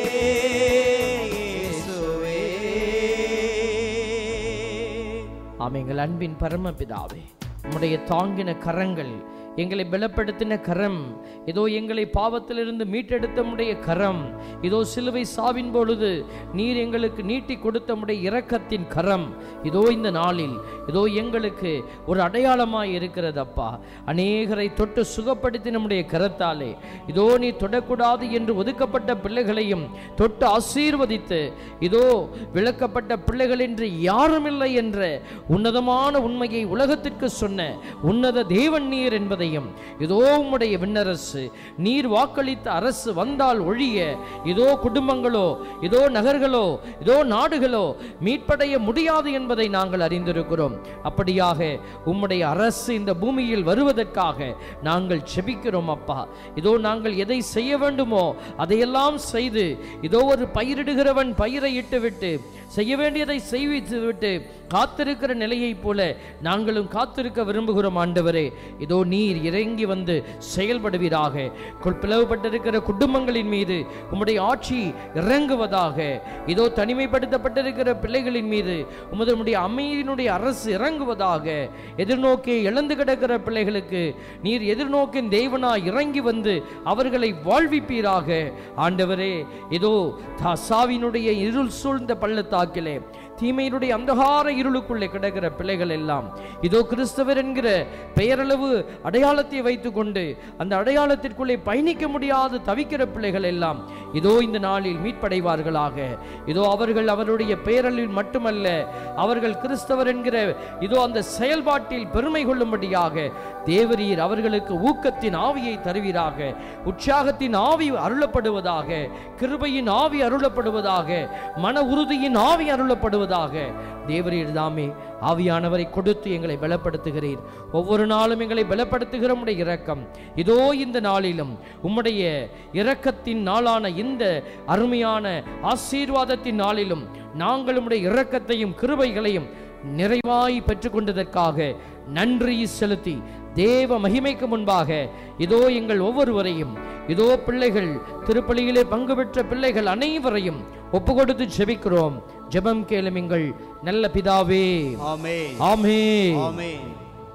இயேசுவே ஆமென் எங்கள் அன்பின் பரமபிதாவே உம்முடைய தாங்கின கரங்கள் எங்களை பலப்படுத்தின கரம் இதோ எங்களை பாவத்திலிருந்து மீட்டெடுத்த உம்முடைய கரம் இதோ சிலுவை சாவின் பொழுது நீர் எங்களுக்கு நீட்டி கொடுத்த உம்முடைய இரக்கத்தின் கரம் இதோ இந்த நாளில் இதோ எங்களுக்கு ஒரு அடையாளமாய் இருக்கிறது அப்பா அநேகரை தொட்டு சுகப்படுத்தி நம்முடைய கரத்தாலே இதோ நீ தொடக்கூடாது என்று ஒதுக்கப்பட்ட பிள்ளைகளையும் தொட்டு ஆசீர்வதித்து இதோ விளக்கப்பட்ட பிள்ளைகள் என்று யாரும் இல்லை என்ற உன்னதமான உண்மையை உலகத்திற்கு சொன்ன உன்னத தேவன் நீர் என்பதையும் இதோ உம்முடைய விண்ணரசு நீர் வாக்களித்த அரசு வந்தால் ஒழிய இதோ குடும்பங்களோ இதோ நகர்களோ இதோ நாடுகளோ மீட்படைய முடியாது என்பதை நாங்கள் அறிந்திருக்கிறோம் அப்படியாக உம்முடைய அரசு இந்த பூமியில் வருவதற்காக நாங்கள் செபிக்கிறோம் அப்பா இதோ நாங்கள் எதை செய்ய வேண்டுமோ அதையெல்லாம் செய்து இதோ ஒரு பயிரிடுகிறவன் பயிரை இட்டுவிட்டு செய்ய வேண்டியதை செய்வித்து விட்டு காத்திருக்கிற நிலையைப் போல நாங்களும் காத்திருக்க விரும்புகிறோம் ஆண்டவரே இதோ நீர் இறங்கி வந்து செயல்படுவீராக கொள் பிளவுபட்டிருக்கிற குடும்பங்களின் மீது உம்முடைய ஆட்சி இறங்குவதாக இதோ தனிமைப்படுத்தப்பட்டிருக்கிற பிள்ளைகளின் மீது உமது உம்முடைய அமைதியினுடைய அரசு இறங்குவதாக எதிர்நோக்கி இழந்து கிடக்கிற பிள்ளைகளுக்கு நீர் எதிர்நோக்கின் தேவனாய் இறங்கி வந்து அவர்களை வாழ்விப்பீராக ஆண்டவரே இதோ தாசாவினுடைய இருள் சூழ்ந்த பள்ளத்தாக்கிலே தீமையினுடைய அந்தகார இருளுக்குள்ளே கிடக்கிற பிள்ளைகள் எல்லாம் இதோ கிறிஸ்தவர் என்கிற பெயரளவு அடையாளத்தை வைத்துக்கொண்டு அந்த அடையாளத்திற்குள்ளே பயணிக்க முடியாது தவிக்கிற பிள்ளைகள் எல்லாம் இதோ இந்த நாளில் மீட்படைவார்களாக இதோ அவர்கள் அவருடைய பெயரலில் மட்டுமல்ல அவர்கள் கிறிஸ்தவர் என்கிற இதோ அந்த செயல்பாட்டில் பெருமை கொள்ளும்படியாக தேவரீர் அவர்களுக்கு ஊக்கத்தின் ஆவியை தருவீராக உற்சாகத்தின் ஆவி அருளப்படுவதாக கிருபையின் ஆவி அருளப்படுவதாக மன உறுதியின் ஆவி அருளப்படுவதாக தேவரீர் தாமே ஆவியானவரை கொடுத்து எங்களை பலப்படுத்துகிறீர் ஒவ்வொரு நாளும் எங்களை பலப்படுத்துகிற உம்முடைய இரக்கம் இதோ இந்த நாளிலும் உம்முடைய இரக்கத்தின் நாளான இந்த அருமையான ஆசீர்வாதத்தின் நாளிலும் நாங்கள் உம்முடைய இரக்கத்தையும் கிருபைகளையும் நிறைவாய் பெற்றுக்கொண்டதற்காக நன்றி செலுத்தி தேவ மகிமைக்கு முன்பாக இதோ எங்கள் ஒவ்வொருவரையும் இதோ பிள்ளைகள் திருப்பலியிலே பங்கு பெற்ற பிள்ளைகள் அனைவரையும் ஒப்பு கொடுத்து ஜெபிக்கிறோம் ஜெபம் கேளும் எங்கள் நல்ல பிதாவே ஆமென் ஆமே ஆமென்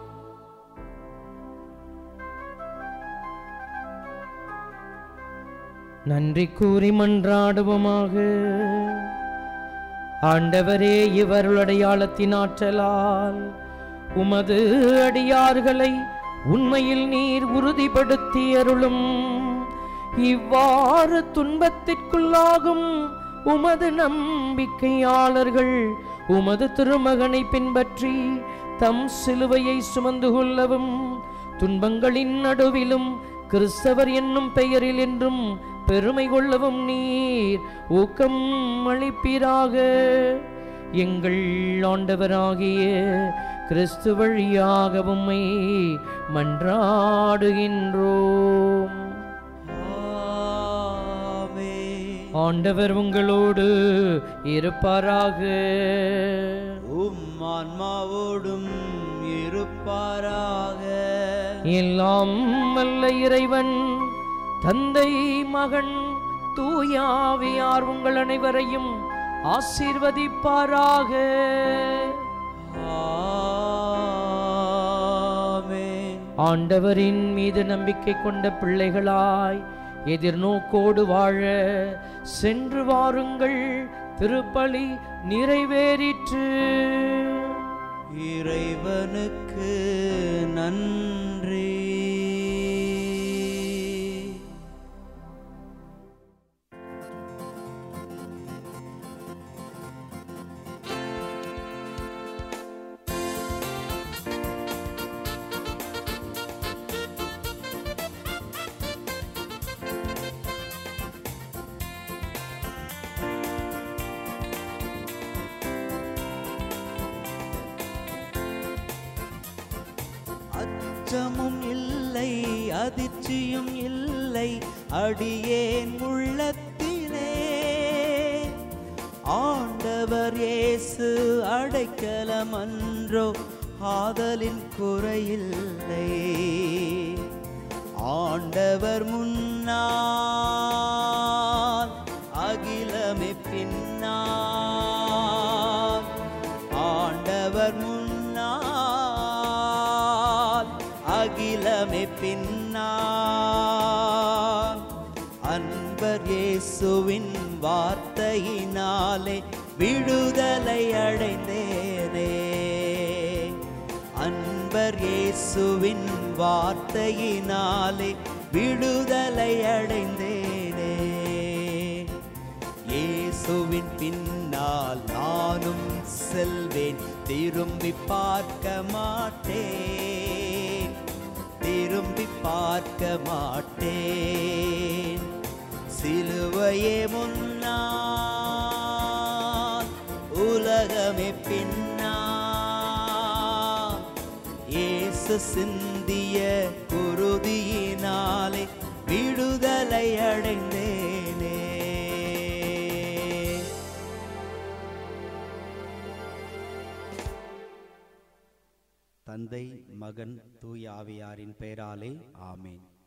நன்றி கூறி மன்றாடுவோமாக ஆண்டவரே இவருடைய அடையாளத்தின் ஆற்றலால் உமது அடியார்களை உண்மையில் நீர் உறுதிப்படுத்தி அருளும் இவ்வாறு துன்பத்திற்குள்ளாகும் உமது நம்பிக்கையாளர்கள் உமது திருமகனை பின்பற்றி தம் சிலுவையை சுமந்து கொள்ளவும் துன்பங்களின் நடுவிலும் கிறிஸ்தவர் என்னும் பெயரில் என்றும் பெருமை கொள்ளவும் நீர் ஊக்கம் அளிப்பீராக எங்கள் ஆண்டவராகிய கிறிஸ்து வழியாக உம்மை மன்றாடுகின்றோம் ஆமென். ஆண்டவர் உங்களோடு இருப்பாராக உம் ஆன்மாவோடும் இருப்பாராக எல்லாம் வல்ல இறைவன் தந்தை மகன் தூயாவியார் உங்கள் அனைவரையும் ஆசீர்வதிப்பாராக ஆமென். ஆண்டவரின் மீது நம்பிக்கை கொண்ட பிள்ளைகளாய் எதிர்நோக்கோடு வாழ சென்று வாருங்கள் திருப்பலி நிறைவேறிற்று இறைவனுக்கு நன்றி அச்சமும் இல்லை அதிர்ச்சியும் இல்லை அடியேன் உள்ளத்திலே ஆண்டவர் இயேசு அடைக்கலம் அன்றோ ஆதலின் குறையில்லை ஆண்டவர் முன்னால் அகிலமே பின்னால் ஆண்டவர் முன்னால் அகிலமே பின்னால் அன்பர் இயேசுவின் வார்த்தையினாலே விடுதலை அடைந்தேனே அன்பர் இயேசுவின் வார்த்தையினாலே விடுதலை அடைந்தேனே இயேசுவின் பின்னால் நானும் செல்வேன் திரும்பி பார்க்க மாட்டேன் திரும்பி பார்க்க மாட்டேன் சிலுவையே முன்னால் உலகமே பின்னால் இயேசு சிந்திய குருதியினாலே விடுதலை அடைந்தேனே தந்தை மகன் தூய ஆவியாரின் பெயராலே ஆமேன்